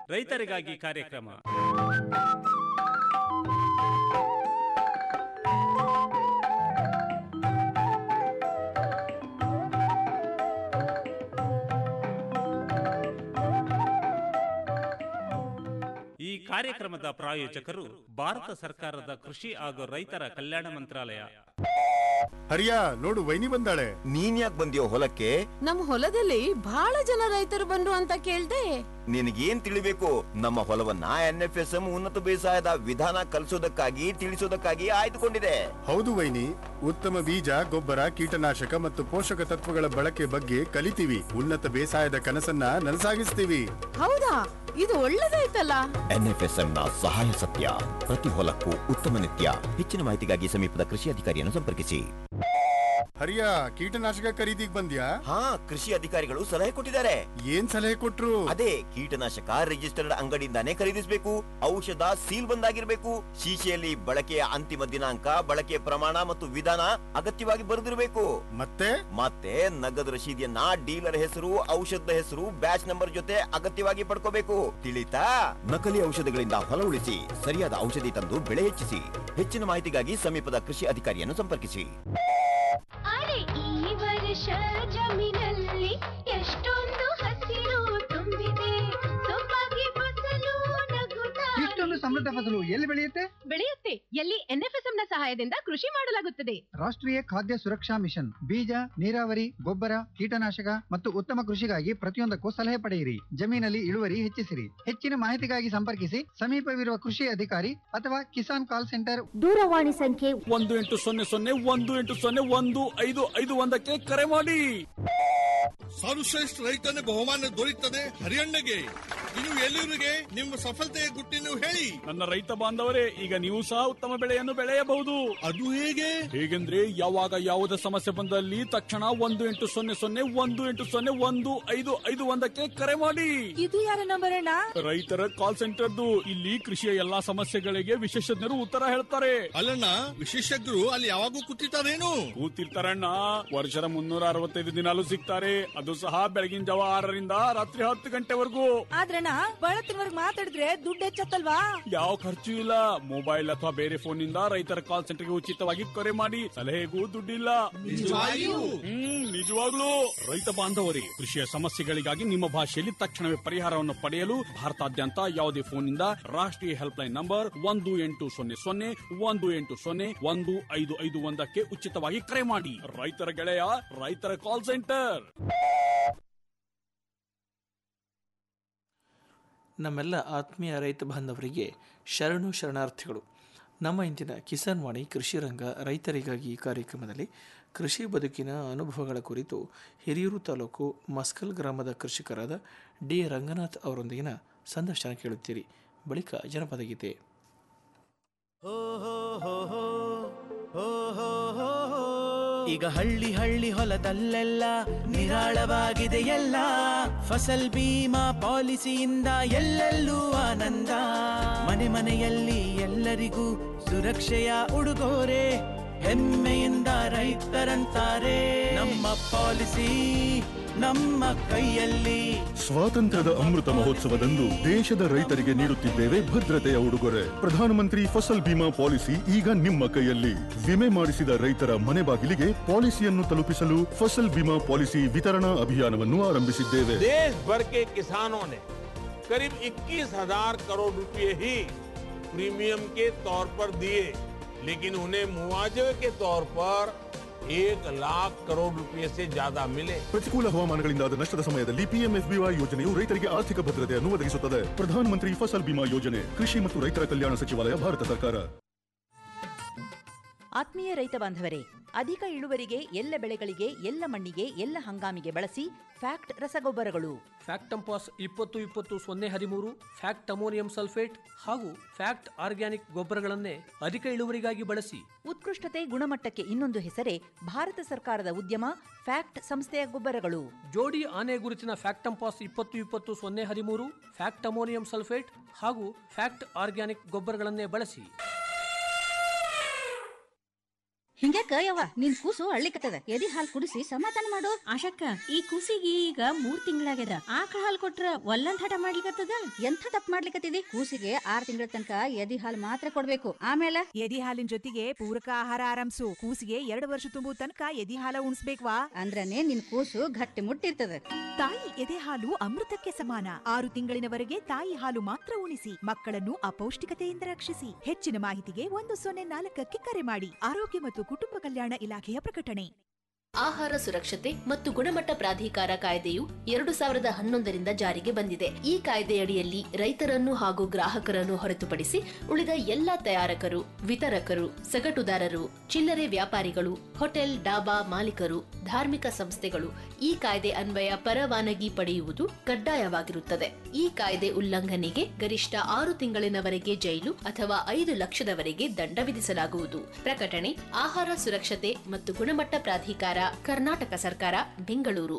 ರೈತರಿಗಾಗಿ ಕಾರ್ಯಕ್ರಮ ಈ ಕಾರ್ಯಕ್ರಮದ ಪ್ರಾಯೋಜಕರು ಭಾರತ ಸರ್ಕಾರದ ಕೃಷಿ ಹಾಗೂ ರೈತರ ಕಲ್ಯಾಣ ಮಂತ್ರಾಲಯ ಹರಿಯಾ ನೋಡು ವೈನಿ ಬಂದಾಳೆ ನೀನ್ ಯಾಕೆ ಬಂದಿಯೋ ಹೊಲಕ್ಕೆ ನಮ್ ಹೊಲದಲ್ಲಿ ಬಹಳ ಜನ ರೈತರು ಬಂದ್ರು ಅಂತ ಕೇಳ್ದೆ ನಿನಗೇನ್ ತಿಳಿಬೇಕು ನಮ್ಮ ಹೊಲವನ್ನ ಎನ್ ಎಫ್ ಎಸ್ ಎಂ ಉನ್ನತ ಬೇಸಾಯದ ವಿಧಾನ ಕಲಿಸೋದಕ್ಕಾಗಿ ತಿಳಿಸೋದಕ್ಕಾಗಿ ಆಯ್ದುಕೊಂಡಿದೆ ಹೌದು ವೈನಿ ಉತ್ತಮ ಬೀಜ ಗೊಬ್ಬರ ಕೀಟನಾಶಕ ಮತ್ತು ಪೋಷಕ ತತ್ವಗಳ ಬಳಕೆ ಬಗ್ಗೆ ಕಲಿತೀವಿ ಉನ್ನತ ಬೇಸಾಯದ ಕನಸನ್ನ ನನಸಾಗಿಸ್ತೀವಿ ಹೌದಾ ಇದು ಒಳ್ಳೇದಾಯ್ತಲ್ಲ ಎನ್ ಎಫ್ ಎಸ್ ಎಂ ನ ಸಹಾಯ ಸತ್ಯ ಪ್ರತಿ ಹೊಲಕ್ಕೂ ಉತ್ತಮ ನಿತ್ಯ ಹೆಚ್ಚಿನ ಮಾಹಿತಿಗಾಗಿ ಸಮೀಪದ ಕೃಷಿ ಅಧಿಕಾರಿಯನ್ನು ಸಂಪರ್ಕಿಸಿ ಹರಿಯಾ ಕೀಟನಾಶಕ ಖರೀದಿಗ್ ಬಂದ್ಯಾ ಹಾ ಕೃಷಿ ಅಧಿಕಾರಿಗಳು ಸಲಹೆ ಕೊಟ್ಟಿದ್ದಾರೆ ಏನ್ ಸಲಹೆ ಕೊಟ್ರು ಅದೇ ಕೀಟನಾಶಕ ರಿಜಿಸ್ಟರ್ಡ್ ಅಂಗಡಿಯಿಂದಾನೇ ಖರೀದಿಸಬೇಕು ಔಷಧ ಸೀಲ್ ಬಂದಾಗಿರ್ಬೇಕು ಶೀಶೆಯಲ್ಲಿ ಬಳಕೆಯ ಅಂತಿಮ ದಿನಾಂಕ ಬಳಕೆಯ ಪ್ರಮಾಣ ಮತ್ತು ವಿಧಾನ ಅಗತ್ಯವಾಗಿ ಬರೆದಿರಬೇಕು ಮತ್ತೆ ಮತ್ತೆ ನಗದು ರಶೀದಿಯನ್ನ ಡೀಲರ್ ಹೆಸರು ಔಷಧದ ಹೆಸರು ಬ್ಯಾಚ್ ನಂಬರ್ ಜೊತೆ ಅಗತ್ಯವಾಗಿ ಪಡ್ಕೋಬೇಕು ತಿಳಿತಾ ನಕಲಿ ಔಷಧಗಳಿಂದ ಹೊಲ ಉಳಿಸಿ ಸರಿಯಾದ ಔಷಧಿ ತಂದು ಬೆಳೆ ಹೆಚ್ಚಿಸಿ ಹೆಚ್ಚಿನ ಮಾಹಿತಿಗಾಗಿ ಸಮೀಪದ ಕೃಷಿ ಅಧಿಕಾರಿಯನ್ನು ಸಂಪರ್ಕಿಸಿ ಅರೆ ಈ ವರ್ಷ ಜಮೀನಲ್ಲಿ ಎಷ್ಟೊಂದು ಹಸಿರು ತುಂಬಿದೆ ಸೊಬಗೆ ಫಸಲು ನಗುತ್ತಾ ಇಷ್ಟೊಂದು ಸಮೃದ್ಧ ಫಸಲು ಎಲ್ಲಿ ಬೆಳೆಯುತ್ತೆ ಬೆಳೆಯುತ್ತೆ ಎಲ್ಲಿ ಎನ್ಎಫ್ಎಸ್ಎಂ ನ ಸಹಾಯದಿಂದ ಕೃಷಿ ಮಾಡಲಾಗುತ್ತದೆ ರಾಷ್ಟ್ರೀಯ ಖಾದ್ಯ ಸುರಕ್ಷಾ ಮಿಷನ್ ಬೀಜ ನೀರಾವರಿ ಗೊಬ್ಬರ ಕೀಟನಾಶಕ ಮತ್ತು ಉತ್ತಮ ಕೃಷಿಗಾಗಿ ಪ್ರತಿಯೊಂದಕ್ಕೂ ಸಲಹೆ ಪಡೆಯಿರಿ ಜಮೀನಲ್ಲಿ ಇಳುವರಿ ಹೆಚ್ಚಿಸಿರಿ ಹೆಚ್ಚಿನ ಮಾಹಿತಿಗಾಗಿ ಸಂಪರ್ಕಿಸಿ ಸಮೀಪವಿರುವ ಕೃಷಿ ಅಧಿಕಾರಿ ಅಥವಾ ಕಿಸಾನ್ ಕಾಲ್ ಸೆಂಟರ್ ದೂರವಾಣಿ ಸಂಖ್ಯೆ ಒಂದು ಎಂಟು ಸೊನ್ನೆ ಸೊನ್ನೆ ಒಂದು ಎಂಟು ಸೊನ್ನೆ ಒಂದು ಐದು ಐದು ಒಂದಕ್ಕೆ ಕರೆ ಮಾಡಿ ಸರ್ವಶ್ರೇಷ್ಠ ರೈತನ ಬಹುಮಾನ ದೊರೆಯುತ್ತದೆ ಹರಿಯಣ್ಣಗೆ ಇನ್ನು ಎಲ್ಲರಿಗೆ ನಿಮ್ಮ ಸಫಲತೆಯ ಗುಟ್ಟಿನ ಹೇಳಿ ನನ್ನ ರೈತ ಬಾಂಧವರೇ ಈಗ ನೀವು ಸಹ ಉತ್ತಮ ಬೆಳೆಯನ್ನು ಬೆಳೆಯಬಹುದು ಅದು ಹೇಗೆ ಹೇಗೆಂದ್ರೆ ಯಾವಾಗ ಯಾವುದೇ ಸಮಸ್ಯೆ ಬಂದಲ್ಲಿ ತಕ್ಷಣ ಒಂದು ಎಂಟು ಸೊನ್ನೆ ಸೊನ್ನೆ ಒಂದು ಎಂಟು ಸೊನ್ನೆ ಒಂದು ಐದು ಐದು ಒಂದಕ್ಕೆ ಕರೆ ಮಾಡಿ ಇದು ಯಾರ ನಂಬರ್ ಅಣ್ಣ ರೈತರ ಕಾಲ್ ಸೆಂಟರ್ದು ಇಲ್ಲಿ ಕೃಷಿಯ ಎಲ್ಲಾ ಸಮಸ್ಯೆಗಳಿಗೆ ವಿಶೇಷಜ್ಞರು ಉತ್ತರ ಹೇಳ್ತಾರೆ ಅಲ್ಲಣ್ಣ ವಿಶೇಷಜ್ಞರು ಅಲ್ಲಿ ಯಾವಾಗೂ ಕೂತಿರ್ತಾರೇನು ಕೂತಿರ್ತಾರಣ್ಣ ವರ್ಷದ ಮುನ್ನೂರ ಅರವತ್ತೈದು ದಿನಾಲು ಸಿಗ್ತಾರೆ ಅದು ಸಹ ಬೆಳಗಿನ ಜಾವ ಆರರಿಂದ ರಾತ್ರಿ ಹತ್ತು ಗಂಟೆವರೆಗೂ ಆದ್ರಣ್ಣ ಬಹಳ ತಿನ್ವರ್ಗ್ ಮಾತಾಡಿದ್ರೆ ದುಡ್ಡು ಹೆಚ್ಚತ್ತಲ್ವಾ ಯಾವ ಖರ್ಚು ಇಲ್ಲ ಮೊಬೈಲ್ ಅಥವಾ ಬೇರೆ ಫೋನ್ ನಿಂದ ರೈತರ ಕಾಲ್ ಸೆಂಟರ್ಗೆ ಉಚಿತವಾಗಿ ಕರೆ ಮಾಡಿ ಸಲಹೆಗೂ ದುಡ್ಡಿಲ್ಲ ಹ್ಮ್ ನಿಜವಾಗ್ಲೂ ರೈತ ಬಾಂಧವರೇ ಕೃಷಿಯ ಸಮಸ್ಯೆಗಳಿಗಾಗಿ ನಿಮ್ಮ ಭಾಷೆಯಲ್ಲಿ ತಕ್ಷಣವೇ ಪರಿಹಾರವನ್ನು ಪಡೆಯಲು ಭಾರತಾದ್ಯಂತ ಯಾವುದೇ ಫೋನ್ ನಿಂದ ರಾಷ್ಟ್ರೀಯ ಹೆಲ್ಪ್ ಲೈನ್ ನಂಬರ್ ಒಂದು ಎಂಟು ಸೊನ್ನೆ ಸೊನ್ನೆ ಒಂದು ಎಂಟು ಸೊನ್ನೆ ಒಂದು ಐದು ಐದು ಒಂದಕ್ಕೆ ಉಚಿತವಾಗಿ ಕರೆ ಮಾಡಿ ರೈತರ ಗೆಳೆಯ ರೈತರ ಕಾಲ್ ಸೆಂಟರ್ ನಮ್ಮೆಲ್ಲ ಆತ್ಮೀಯ ರೈತ ಬಾಂಧವರಿಗೆ ಶರಣು ಶರಣಾರ್ಥಿಗಳು ನಮ್ಮ ಇಂದಿನ ಕಿಸಾನ್ ವಾಣಿ ಕೃಷಿ ರಂಗ ರೈತರಿಗಾಗಿ ಕಾರ್ಯಕ್ರಮದಲ್ಲಿ ಕೃಷಿ ಬದುಕಿನ ಅನುಭವಗಳ ಕುರಿತು ಹಿರಿಯೂರು ತಾಲೂಕು ಮಸ್ಕಲ್ ಗ್ರಾಮದ ಕೃಷಿಕರಾದ ಡಿ ರಂಗನಾಥ್ ಅವರೊಂದಿಗಿನ ಸಂದರ್ಶನ ಕೇಳುತ್ತೀರಿ ಬಳಿಕ ಜನಪದ ಗೀತೆ ಈಗ ಹಳ್ಳಿ ಹಳ್ಳಿ ಹೊಲದಲ್ಲೆಲ್ಲ ನಿರಾಳವಾಗಿದೆ ಎಲ್ಲ ಫಸಲ್ ಬೀಮಾ ಪಾಲಿಸಿಯಿಂದ ಎಲ್ಲೆಲ್ಲೂ ಆನಂದ ಮನೆ ಮನೆಯಲ್ಲಿ ಎಲ್ಲರಿಗೂ ಸುರಕ್ಷೆಯ ಉಡುಗೊರೆ ಹೆಮ್ಮೆಯಿಂದ ರೈತರಂತಾರೆ ನಮ್ಮ ಪಾಲಿಸಿ ನಮ್ಮ ಕೈಯಲ್ಲಿ ಸ್ವಾತಂತ್ರ್ಯದ ಅಮೃತ ಮಹೋತ್ಸವದಂದು ದೇಶದ ರೈತರಿಗೆ ನೀಡುತ್ತಿದ್ದೇವೆ ಭದ್ರತೆಯ ಉಡುಗೊರೆ ಪ್ರಧಾನಮಂತ್ರಿ ಫಸಲ್ ಬಿಮಾ ಪಾಲಿಸಿ ಈಗ ನಿಮ್ಮ ಕೈಯಲ್ಲಿ ವಿಮೆ ಮಾಡಿಸಿದ ರೈತರ ಮನೆ ಬಾಗಿಲಿಗೆ ಪಾಲಿಸಿಯನ್ನು ತಲುಪಿಸಲು ಫಸಲ್ ಬಿಮಾ ಪಾಲಿಸಿ ವಿತರಣಾ ಅಭಿಯಾನವನ್ನು ಆರಂಭಿಸಿದ್ದೇವೆ देश भर के किसानों ने करीब 21,000 करोड़ रुपए ही प्रीमियम के तौर पर दिए लेकिन उन्हें मुआवजे के तौर पर एक लाख करोड़ रुपए से ज्यादा मिले ಪ್ರತಿಕೂಲ ಹವಾಮಾನಗಳಿಂದಾದ ನಷ್ಟದ ಸಮಯದಲ್ಲಿ ಪಿಎಂಎಫ್ಬಿವೈ ಯೋಜನೆಯು ರೈತರಿಗೆ ಆರ್ಥಿಕ ಭದ್ರತೆಯನ್ನು ಒದಗಿಸುತ್ತದೆ ಪ್ರಧಾನಮಂತ್ರಿ ಫಸಲ್ ಬಿಮಾ ಯೋಜನೆ ಕೃಷಿ ಮತ್ತು ರೈತರ ಕಲ್ಯಾಣ ಸಚಿವಾಲಯ ಭಾರತ ಸರ್ಕಾರ ಆತ್ಮೀಯ ರೈತ ಬಾಂಧವರೇ ಅಧಿಕ ಇಳುವರಿಗೆ ಎಲ್ಲ ಬೆಳೆಗಳಿಗೆ ಎಲ್ಲ ಮಣ್ಣಿಗೆ ಎಲ್ಲ ಹಂಗಾಮಿಗೆ ಬಳಸಿ ಫ್ಯಾಕ್ಟ್ ರಸಗೊಬ್ಬರಗಳು ಫ್ಯಾಕ್ಟಂಪಾಸ್ ಇಪ್ಪತ್ತು ಇಪ್ಪತ್ತು ಸೊನ್ನೆ ಹದಿಮೂರು ಫ್ಯಾಕ್ಟ್ ಅಮೋನಿಯಂ ಸಲ್ಫೇಟ್ ಹಾಗೂ ಫ್ಯಾಕ್ಟ್ ಆರ್ಗ್ಯಾನಿಕ್ ಗೊಬ್ಬರಗಳನ್ನೇ ಅಧಿಕ ಇಳುವರಿಗಾಗಿ ಬಳಸಿ ಉತ್ಕೃಷ್ಟತೆ ಗುಣಮಟ್ಟಕ್ಕೆ ಇನ್ನೊಂದು ಹೆಸರೇ ಭಾರತ ಸರ್ಕಾರದ ಉದ್ಯಮ ಫ್ಯಾಕ್ಟ್ ಸಂಸ್ಥೆಯ ಗೊಬ್ಬರಗಳು ಜೋಡಿ ಆನೆ ಗುರುತಿನ ಫ್ಯಾಕ್ಟಂಪಾಸ್ ಇಪ್ಪತ್ತು ಇಪ್ಪತ್ತು ಸೊನ್ನೆ ಹದಿಮೂರು ಫ್ಯಾಕ್ಟ್ ಅಮೋನಿಯಂ ಸಲ್ಫೇಟ್ ಹಾಗೂ ಫ್ಯಾಕ್ಟ್ ಆರ್ಗ್ಯಾನಿಕ್ ಗೊಬ್ಬರಗಳನ್ನೇ ಬಳಸಿ ಹಿಂಗ್ಯಾಕ ಯವ್ವ ನಿನ್ ಕೂಸು ಅಳ್ಳಿಕತ್ತದ ಎದಿ ಹಾಲ್ ಕುಡಿಸಿ ಸಮಾಧಾನ ಮಾಡು ಆಶಕ್ಕ ಈ ಕೂಸಿಗೆ ಈಗ ಮೂರ್ ತಿಂಗಳಾಗ್ಯದ ಆಕಳ ಹಾಲ್ ಕೊಟ್ರ ಒಲ್ಲಂದ್ ಹಠ ಮಾಡ್ಲಿಕತ್ತದ ಎಂಥ ತಪ್ಪು ಮಾಡ್ಲಿಕತ್ತಿದಿ ಕೂಸಿಗೆ ಆರ್ ತಿಂಗಳ ತನಕ ಎದಿ ಹಾಲ್ ಮಾತ್ರ ಕೊಡ್ಬೇಕು ಆಮೇಲೆ ಎದಿ ಹಾಲಿನ ಜೊತೆಗೆ ಪೂರಕ ಆಹಾರ ಆರಂಭಿಸು ಕೂಸಿಗೆ ಎರಡು ವರ್ಷ ತುಂಬು ತನಕ ಎದಿ ಹಾಲ ಉಣಿಸ್ಬೇಕ್ವಾ ಅಂದ್ರನೇ ನಿನ್ ಕೂಸು ಗಟ್ಟಿ ಮುಟ್ಟಿರ್ತದ ತಾಯಿ ಎದೆ ಹಾಲು ಅಮೃತಕ್ಕೆ ಸಮಾನ ಆರು ತಿಂಗಳಿನವರೆಗೆ ತಾಯಿ ಹಾಲು ಮಾತ್ರ ಉಣಿಸಿ ಮಕ್ಕಳನ್ನು ಅಪೌಷ್ಟಿಕತೆಯಿಂದ ರಕ್ಷಿಸಿ ಹೆಚ್ಚಿನ ಮಾಹಿತಿಗೆ ಒಂದು ಸೊನ್ನೆ ನಾಲ್ಕಕ್ಕೆ ಕರೆ ಮಾಡಿ ಆರೋಗ್ಯ ಮತ್ತು ಕುಟುಂಬ ಕಲ್ಯಾಣ ಇಲಾಖೆಯ ಪ್ರಕಟಣೆ ಆಹಾರ ಸುರಕ್ಷತೆ ಮತ್ತು ಗುಣಮಟ್ಟ ಪ್ರಾಧಿಕಾರ ಕಾಯ್ದೆಯು ಎರಡು ಸಾವಿರದ ಹನ್ನೊಂದರಿಂದ ಜಾರಿಗೆ ಬಂದಿದೆ ಈ ಕಾಯ್ದೆಯಡಿಯಲ್ಲಿ ರೈತರನ್ನು ಹಾಗೂ ಗ್ರಾಹಕರನ್ನು ಹೊರತುಪಡಿಸಿ ಉಳಿದ ಎಲ್ಲಾ ತಯಾರಕರು ವಿತರಕರು ಸಗಟುದಾರರು ಚಿಲ್ಲರೆ ವ್ಯಾಪಾರಿಗಳು ಹೋಟೆಲ್ ಡಾಬಾ ಮಾಲೀಕರು ಧಾರ್ಮಿಕ ಸಂಸ್ಥೆಗಳು ಈ ಕಾಯ್ದೆ ಅನ್ವಯ ಪರವಾನಗಿ ಪಡೆಯುವುದು ಕಡ್ಡಾಯವಾಗಿರುತ್ತದೆ ಈ ಕಾಯ್ದೆ ಉಲ್ಲಂಘನೆಗೆ ಗರಿಷ್ಠ ಆರು ತಿಂಗಳಿನವರೆಗೆ ಜೈಲು ಅಥವಾ ಐದು ಲಕ್ಷದವರೆಗೆ ದಂಡ ವಿಧಿಸಲಾಗುವುದು ಪ್ರಕಟಣೆ ಆಹಾರ ಸುರಕ್ಷತೆ ಮತ್ತು ಗುಣಮಟ್ಟ ಪ್ರಾಧಿಕಾರ ಕರ್ನಾಟಕ ಸರ್ಕಾರ ಬೆಂಗಳೂರು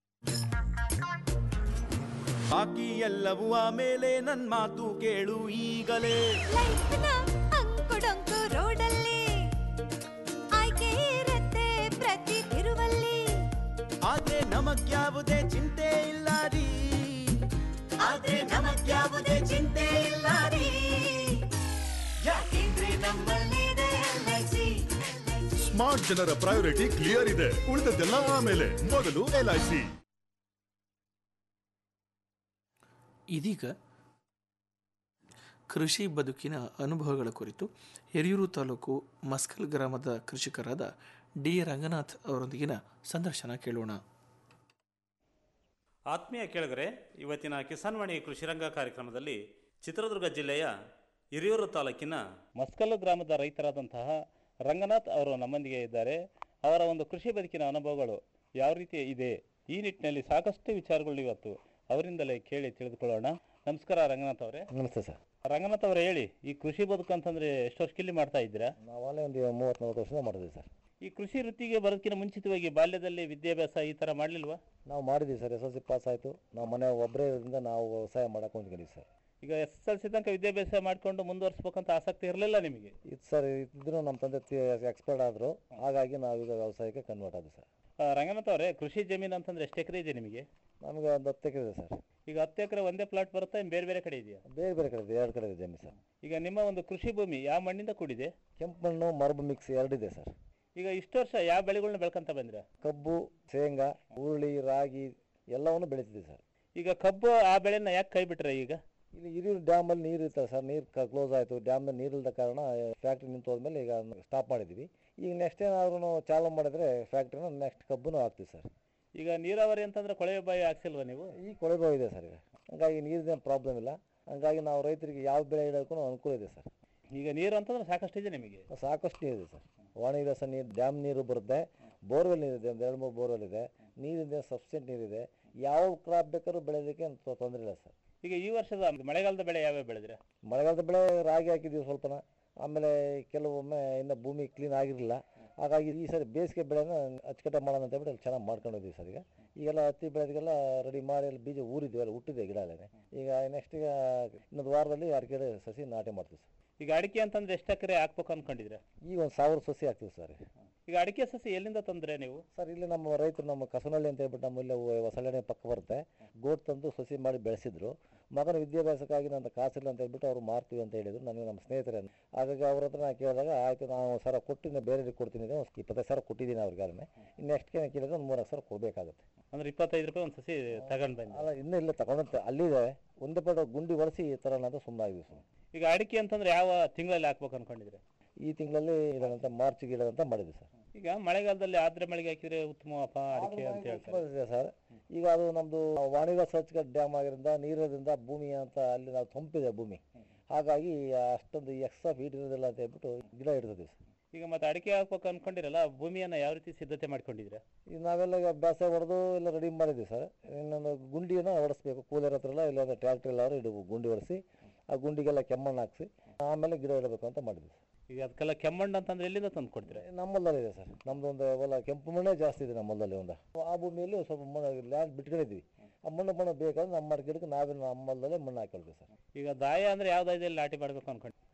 ಬಾಕಿ ಎಲ್ಲವೂ ಆಮೇಲೆ ನನ್ ಮಾತು ಕೇಳು ಈಗಲೇ ಅಂಕುಡೊಂಕು ರೋಡಲ್ಲಿ ಆಯ್ಕೆ ಇರತ್ತೆ ಪ್ರತಿ ತಿರುವಲ್ಲಿ ಆದ್ರೆ ನಮಗ್ಯಾವುದೇ ಚಿಂತೆ ಇಲ್ಲ ರೀ ಆದ್ರೆ ನಮಗ್ಯಾವುದೇ ಚಿಂತೆ ಇಲ್ಲ ರೀ ಯಾಕೆಂದ್ರೆ ನಮ್ಮಲ್ಲಿದೆ LIC. ಸ್ಮಾರ್ಟ್ ಜನರ ಪ್ರಯಾರಿಟಿ ಕ್ಲಿಯರ್ ಇದೆ ಉಳಿದದ್ದೆಲ್ಲ ಆಮೇಲೆ ಮೊದಲು ಎಲ್ಐಸಿ ಇದೀಗ ಕೃಷಿ ಬದುಕಿನ ಅನುಭವಗಳ ಕುರಿತು ಹಿರಿಯೂರು ತಾಲೂಕು ಮಸ್ಕಲ್ ಗ್ರಾಮದ ಕೃಷಿಕರಾದ ಡಿ ರಂಗನಾಥ್ ಅವರೊಂದಿಗಿನ ಸಂದರ್ಶನ ಕೇಳೋಣ ಆತ್ಮೀಯ ಕೇಳಿಗರೆ ಇವತ್ತಿನ ಕಿಸಾನ್ವಾಣಿ ಕೃಷಿರಂಗ ಕಾರ್ಯಕ್ರಮದಲ್ಲಿ ಚಿತ್ರದುರ್ಗ ಜಿಲ್ಲೆಯ ಹಿರಿಯೂರು ತಾಲೂಕಿನ ಮಸ್ಕಲ್ಲು ಗ್ರಾಮದ ರೈತರಾದಂತಹ ರಂಗನಾಥ್ ಅವರು ನಮ್ಮೊಂದಿಗೆ ಇದ್ದಾರೆ ಅವರ ಒಂದು ಕೃಷಿ ಬದುಕಿನ ಅನುಭವಗಳು ಯಾವ ರೀತಿ ಇದೆ ಈ ನಿಟ್ಟಿನಲ್ಲಿ ಸಾಕಷ್ಟು ವಿಚಾರಗಳು ಇವತ್ತು ಅವರಿಂದಲೇ ಕೇಳಿ ತಿಳಿದುಕೊಳ್ಳೋಣ ನಮಸ್ಕಾರ ರಂಗನಾಥ್ ಅವರೇ ನಮಸ್ತೆ ಸರ್ ರಂಗನಾಥ್ ಅವರೇ ಹೇಳಿ ಈ ಕೃಷಿ ಬದುಕು ಅಂತಂದ್ರೆ ಎಷ್ಟು ವರ್ಷಕ್ಕಿಲ್ಲಿ ಮಾಡ್ತಾ ಇದ್ದೀರಾ ನಾವಲ್ಲೇ ಒಂದು ಮೂವತ್ತು ನಲ್ವತ್ತು ವರ್ಷದಿಂದ ಮಾಡಿದ್ವಿ ಸರ್ ಈ ಕೃಷಿ ವೃತ್ತಿಗೆ ಬರೋದಕ್ಕಿಂತ ಮುಂಚಿತವಾಗಿ ಬಾಲ್ಯದಲ್ಲಿ ವಿದ್ಯಾಭ್ಯಾಸ ಈ ತರ ಮಾಡ್ಲಿಲ್ವಾ ನಾವು ಮಾಡಿದ್ವಿ sir S L C pass ಆಯಿತು ನಾವು ಮನೆ ಒಬ್ಬರೇ ಇರೋದ್ರಿಂದ ನಾವು ವ್ಯವಸಾಯ ಮಾಡಕ್ಕೆ ಹೊಂದ್ಕೊಂಡಿದ್ವಿ ಸರ್ ಈಗ ಎಸ್ ಎಲ್ ಸಿ ತನಕ ವಿದ್ಯಾಭ್ಯಾಸ ಮಾಡ್ಕೊಂಡು ಮುಂದುವರಿಸ್ಬೇಕಂತ ಆಸಕ್ತಿ ಇರಲಿಲ್ಲ ನಿಮಗೆ ಇದು ಸರ್ ಇದ್ರೂ ನಮ್ಮ ತಂದೆ ಎಕ್ಸ್ಪರ್ಟ್ ಆದರು ಹಾಗಾಗಿ ನಾವೀಗ ವ್ಯವಸಾಯಕ್ಕೆ ಕನ್ವರ್ಟ್ ಆದ್ವಿ ಸರ್ ಆ, ರಂಗನಾಥ್ ಅವರೇ ಕೃಷಿ ಜಮೀನು ಅಂತಂದ್ರೆ ಎಷ್ಟು ಎಕರೆ ಇದೆ ನಿಮಗೆ ನಮಗೆ ಒಂದು ಹತ್ತು ಎಕರೆ ಇದೆ ಸರ್ ಈಗ ಹತ್ತು ಎಕರೆ ಒಂದೇ ಪ್ಲಾಟ್ ಬರುತ್ತಾ ಇನ್ನು ಬೇರೆ ಬೇರೆ ಕಡೆ ಇದೆಯಾ ಬೇರೆ ಬೇರೆ ಕಡೆ ಇದೆ ಎರಡು ಕಡೆ ಇದೆ ಜಮೀನು ಸರ್ ಈಗ ನಿಮ್ಮ ಒಂದು ಕೃಷಿ ಭೂಮಿ ಯಾವ ಮಣ್ಣಿಂದ ಕೂಡಿದೆ ಕೆಂಪು ಮಣ್ಣು ಮರಬು ಮಿಕ್ಸ್ ಎರಡಿದೆ ಸರ್ ಈಗ ಇಷ್ಟು ವರ್ಷ ಯಾವ ಬೆಳೆಗಳನ್ನ ಬೆಳ್ಕೊಂತ ಬಂದ್ರ ಕಬ್ಬು ಶೇಂಗಾ ಹುರುಳಿ ರಾಗಿ ಎಲ್ಲವನ್ನು ಬೆಳೀತಿದೆ ಸರ್ ಈಗ ಕಬ್ಬು ಆ ಬೆಳೆನ ಯಾಕೆ ಕೈ ಬಿಟ್ರೆ ಈಗ ಇಲ್ಲಿ ಹಿರಿಯೂರು ಡ್ಯಾಮಲ್ಲಿ ನೀರು ಇರ್ತದೆ ಸರ್ ನೀರು ಕ್ಲೋಸ್ ಆಯಿತು ಡ್ಯಾಮ್ನಲ್ಲಿ ನೀರಿಲ್ಲದ ಕಾರಣ ಫ್ಯಾಕ್ಟ್ರಿ ನಿಂತು ಹೋದ್ಮೇಲೆ ಈಗ ಸ್ಟಾಪ್ ಮಾಡಿದ್ದೀವಿ ಈಗ ನೆಕ್ಸ್ಟ್ ಏನಾದ್ರೂ ಚಾಲು ಮಾಡಿದ್ರೆ ಫ್ಯಾಕ್ಟ್ರಿನ ನೆಕ್ಸ್ಟ್ ಕಬ್ಬನ್ನು ಹಾಕ್ತೀವಿ ಸರ್ ಈಗ ನೀರಾವರಿ ಅಂತಂದ್ರೆ ಕೊಳವೆ ಬಾವಿ ಹಾಕ್ಸಿಲ್ವಾ ನೀವು ಈ ಕೊಳೆ ಬಾವಿ ಇದೆ ಸರ್ ಈಗ ಹಂಗಾಗಿ ನೀರಿನ ಪ್ರಾಬ್ಲಮ್ ಇಲ್ಲ ಹಂಗಾಗಿ ನಾವು ರೈತರಿಗೆ ಯಾವ ಬೆಳೆ ಇಡೋಕ್ಕೂ ಅನುಕೂಲ ಇದೆ ಸರ್ ಈಗ ನೀರು ಅಂತಂದ್ರೆ ಸಾಕಷ್ಟು ಇದೆ ನಿಮಗೆ ಸಾಕಷ್ಟು ನೀರಿದೆ ಸರ್ ವಾಣಿವಿಲಾಸ ನೀರು ಡ್ಯಾಮ್ ನೀರು ಬರುತ್ತೆ ಬೋರ್ವೆಲ್ ನೀರಿದೆ ಒಂದು ಎರಡು ಮೂರು ಬೋರ್ವೆಲ್ ಇದೆ ನೀರಿದೆ ಸಫಿಷಿಯೆಂಟ್ ನೀರಿದೆ ಯಾವ ಕ್ರಾಪ್ ಬೇಕಾದ್ರೂ ಬೆಳೆಯೋದಕ್ಕೆ ಅಂತ ತೊಂದರೆ ಇಲ್ಲ ಸರ್ ಈಗ ಈ ವರ್ಷದ ಮಳೆಗಾಲದ ಬೆಳೆ ಯಾವ್ಯಾವ ಬೆಳೆದ್ರೆ ಮಳೆಗಾಲದ ಬೆಳೆ ರಾಗಿ ಹಾಕಿದ್ದೀವಿ ಸ್ವಲ್ಪನ ಆಮೇಲೆ ಕೆಲವೊಮ್ಮೆ ಇನ್ನು ಭೂಮಿ ಕ್ಲೀನ್ ಆಗಿರಲಿಲ್ಲ ಹಾಗಾಗಿ ಈ ಸರಿ ಬೇಸಿಗೆ ಬೆಳೆನ ಅಚ್ಚುಕಟ್ಟಾಗಿ ಮಾಡೋಣ ಅಂತ ಹೇಳ್ಬಿಟ್ಟು ಅಲ್ಲಿ ಚೆನ್ನಾಗಿ ಮಾಡ್ಕೊಂಡಿದ್ದೀವಿ ಸರ್ ಈಗ ಈಗೆಲ್ಲ ಹತ್ತಿ ಬೆಳೆದಿಗೆಲ್ಲ ರೆಡಿ ಮಾಡಿ ಅಲ್ಲಿ ಬೀಜ ಊರಿದ್ವಿ ಅಲ್ಲಿ ಹುಟ್ಟಿದೆ ಗಿಡ ಅಲ್ಲೇ ಈಗ ನೆಕ್ಸ್ಟ್ ಈಗ ಇನ್ನೊಂದು ವಾರದಲ್ಲಿ ಅಡಿಕೆ ಸಸಿ ನಾಟಿ ಮಾಡ್ತೀವಿ ಸರ್ ಈಗ ಅಡಿಕೆ ಅಂತಂದ್ರೆ ಎಷ್ಟು ಎಕರೆ ಹಾಕ್ಬೇಕು ಅನ್ಕೊಂಡಿದ್ರೆ ಈಗ ಒಂದು ಸಾವಿರ ಸಸಿ ಹಾಕ್ತೀವಿ ಸರ್ ಈಗ ಅಡಿಕೆ ಸಸಿ ಎಲ್ಲಿಂದ ತಂದ್ರೆ ನೀವು ಸರ್ ಇಲ್ಲಿ ನಮ್ಮ ರೈತರು ನಮ್ಮ ಕಸನಹಳ್ಳಿ ಅಂತ ಹೇಳ್ಬಿಟ್ಟು ನಮ್ಮ ಇಲ್ಲಿ ಹೊಸಳ್ಳಿ ಪಕ್ಕ ಬರುತ್ತೆ ಗೋಟ್ ತಂದು ಸಸಿ ಮಾಡಿ ಬೆಳೆಸಿದ್ರು ಮಗನ ವಿದ್ಯಾಭ್ಯಾಸಕ್ಕಾಗಿ ನನ್ನ ಕಾಸಿಲ್ಲ ಅಂತ ಹೇಳ್ಬಿಟ್ಟು ಅವ್ರು ಮಾರ್ತೀವಿ ಅಂತ ಹೇಳಿದ್ರು ನನಗೆ ನಮ್ಮ ಸ್ನೇಹಿತರೇ ಹಾಗಾಗಿ ಅವ್ರ ಹತ್ರ ನಾನು ಕೇಳಿದಾಗ ಆಯಿತು ನಾನು ಸರ ಕೊಟ್ಟಿದ್ದೆ ಬೇರೆ ಕೊಡ್ತೀನಿ ಇದೆ ಒಂದು ಇಪ್ಪತ್ತೈದು ಸಾವಿರ ಕೊಟ್ಟಿದ್ದೀನಿ ಅವ್ರಿಗೆ ಆದ್ಮೇಲೆ ಇನ್ನು ನೆಕ್ಸ್ಟ್ ಏನು ಕೇಳಿದ್ರೆ ಒಂದು ಮೂರು ಸಾವಿರ ಕೊಡಬೇಕಾಗುತ್ತೆ ಅಂದ್ರೆ ಇಪ್ಪತ್ತೈದು ರೂಪಾಯಿ ಒಂದು ಸಸಿ ತಗೊಂಡ್ ಬಂದೆ ಅಲ್ಲ ಇನ್ನೂ ಇಲ್ಲ ತಗೊಂಡಂತೆ ಅಲ್ಲಿದೆ ಒಂದೇ ಪಟ ಗುಂಡಿ ಒರೆಸಿ ಈ ಥರ ಅಂತ ಸುಮ್ಮನಾಗಿದ್ವಿ ಸುಮ್ಮನೆ ಈಗ ಅಡಿಕೆ ಅಂತಂದ್ರೆ ಯಾವ ತಿಂಗಳಲ್ಲಿ ಹಾಕ್ಬೇಕು ಅನ್ಕೊಂಡಿದ್ರೆ ಈ ತಿಂಗಳಲ್ಲಿ ಇಡೋದಂತ ಮಾರ್ಚ್ಗೆ ಇಡೋದಂತ ಮಾಡಿದ್ವಿ ಸರ್ ಈಗ ಮಳೆಗಾಲದಲ್ಲಿ ಆದ್ರೆ ಮಳೆಗೆ ಹಾಕಿದ್ರೆ ಉತ್ತಮಪ್ಪ ಅಡಿಕೆ ಅಂತ ಹೇಳ್ತಾರೆ ಬಂದಿದೆ ಸರ್ ಈಗ ಅದು ನಮ್ಮದು ವಾಣಿಜ್ಯ ಸ್ವಚ್ಛ ಡ್ಯಾಮ್ ಆಗಿರೋದ್ರಿಂದ ನೀರಿರೋದ್ರಿಂದ ಭೂಮಿ ಅಂತ ಅಲ್ಲಿ ನಾವು ತಂಪಿದೆ ಭೂಮಿ ಹಾಗಾಗಿ ಅಷ್ಟೊಂದು ಎಕ್ಸ್ಟ್ರಾ ಹೀಟ್ ಇರೋದಿಲ್ಲ ಅಂತ ಹೇಳ್ಬಿಟ್ಟು ಗಿಡ ಇಡ್ತಿದ್ವಿ ಸರ್ ಈಗ ಮತ್ತೆ ಅಡಿಕೆ ಹಾಕ್ಬೇಕು ಅನ್ಕೊಂಡಿರಲ್ಲ ಭೂಮಿಯನ್ನ ಯಾವ ರೀತಿ ಸಿದ್ಧತೆ ಮಾಡ್ಕೊಂಡಿದ್ರೆ ಈಗ ನಾವೆಲ್ಲ ಈಗ ಬೇಸ ಹೊಡೆದು ಎಲ್ಲ ರೆಡಿ ಮಾಡಿದ್ವಿ ಸರ್ ಇನ್ನೊಂದು ಗುಂಡಿಯನ್ನು ಹೊಡೆಸ್ಬೇಕು ಕೂಲರ್ ಹತ್ರ ಎಲ್ಲ ಇಲ್ಲ ಟ್ರ್ಯಾಕ್ಟರ್ ಎಲ್ಲಾದ್ರು ಇಡಬೇಕು ಗುಂಡಿ ಹೊಡೆಸಿ ಆ ಗುಂಡಿಗೆಲ್ಲ ಕೆಮ್ಮಣ್ಣು ಹಾಕ್ಸಿ ಆಮೇಲೆ ಗಿಡ ಇಡಬೇಕು ಅಂತ ಮಾಡಿದ್ವಿ ಸರ್ ಈಗ ಅದಕ್ಕೆಲ್ಲ ಕೆಮ್ಮಣ್ಣು ಅಂತಂದ್ರೆ ಎಲ್ಲಿಂದ ತಂದು ಕೊಡ್ತೀರಾ ನಮ್ಮಲ್ಲಲ್ಲಿ ಇದೆ ಸರ್ ನಮ್ದು ಒಂದು ಹೊಲ ಕೆಂಪು ಮಣ್ಣೇ ಜಾಸ್ತಿ ಇದೆ ನಮ್ಮಲ್ಲಲ್ಲಿ ಒಂದು ಆ ಭೂಮಿಯಲ್ಲಿ ಸ್ವಲ್ಪ ಮಣ್ಣು ಲ್ಯಾಂಡ್ ಬಿಟ್ಕೊಂಡಿದ್ವಿ ಆ ಮಣ್ಣು ಮಣ್ಣು ಬೇಕಾದ್ರೆ ನಮ್ಮ ಗಿಡಕ್ಕೆ ನಾವೇ ನಮ್ಮಲ್ಲೇ ಮಣ್ಣು ಹಾಕೊಳ್ತೀವಿ ಸರ್ ಈಗ ದಾಯ ಅಂದ್ರೆ ಯಾವ ದಾಯದಲ್ಲಿ ನಾಟಿ ಮಾಡ್ಬೇಕು ಅನ್ಕೊಂಡು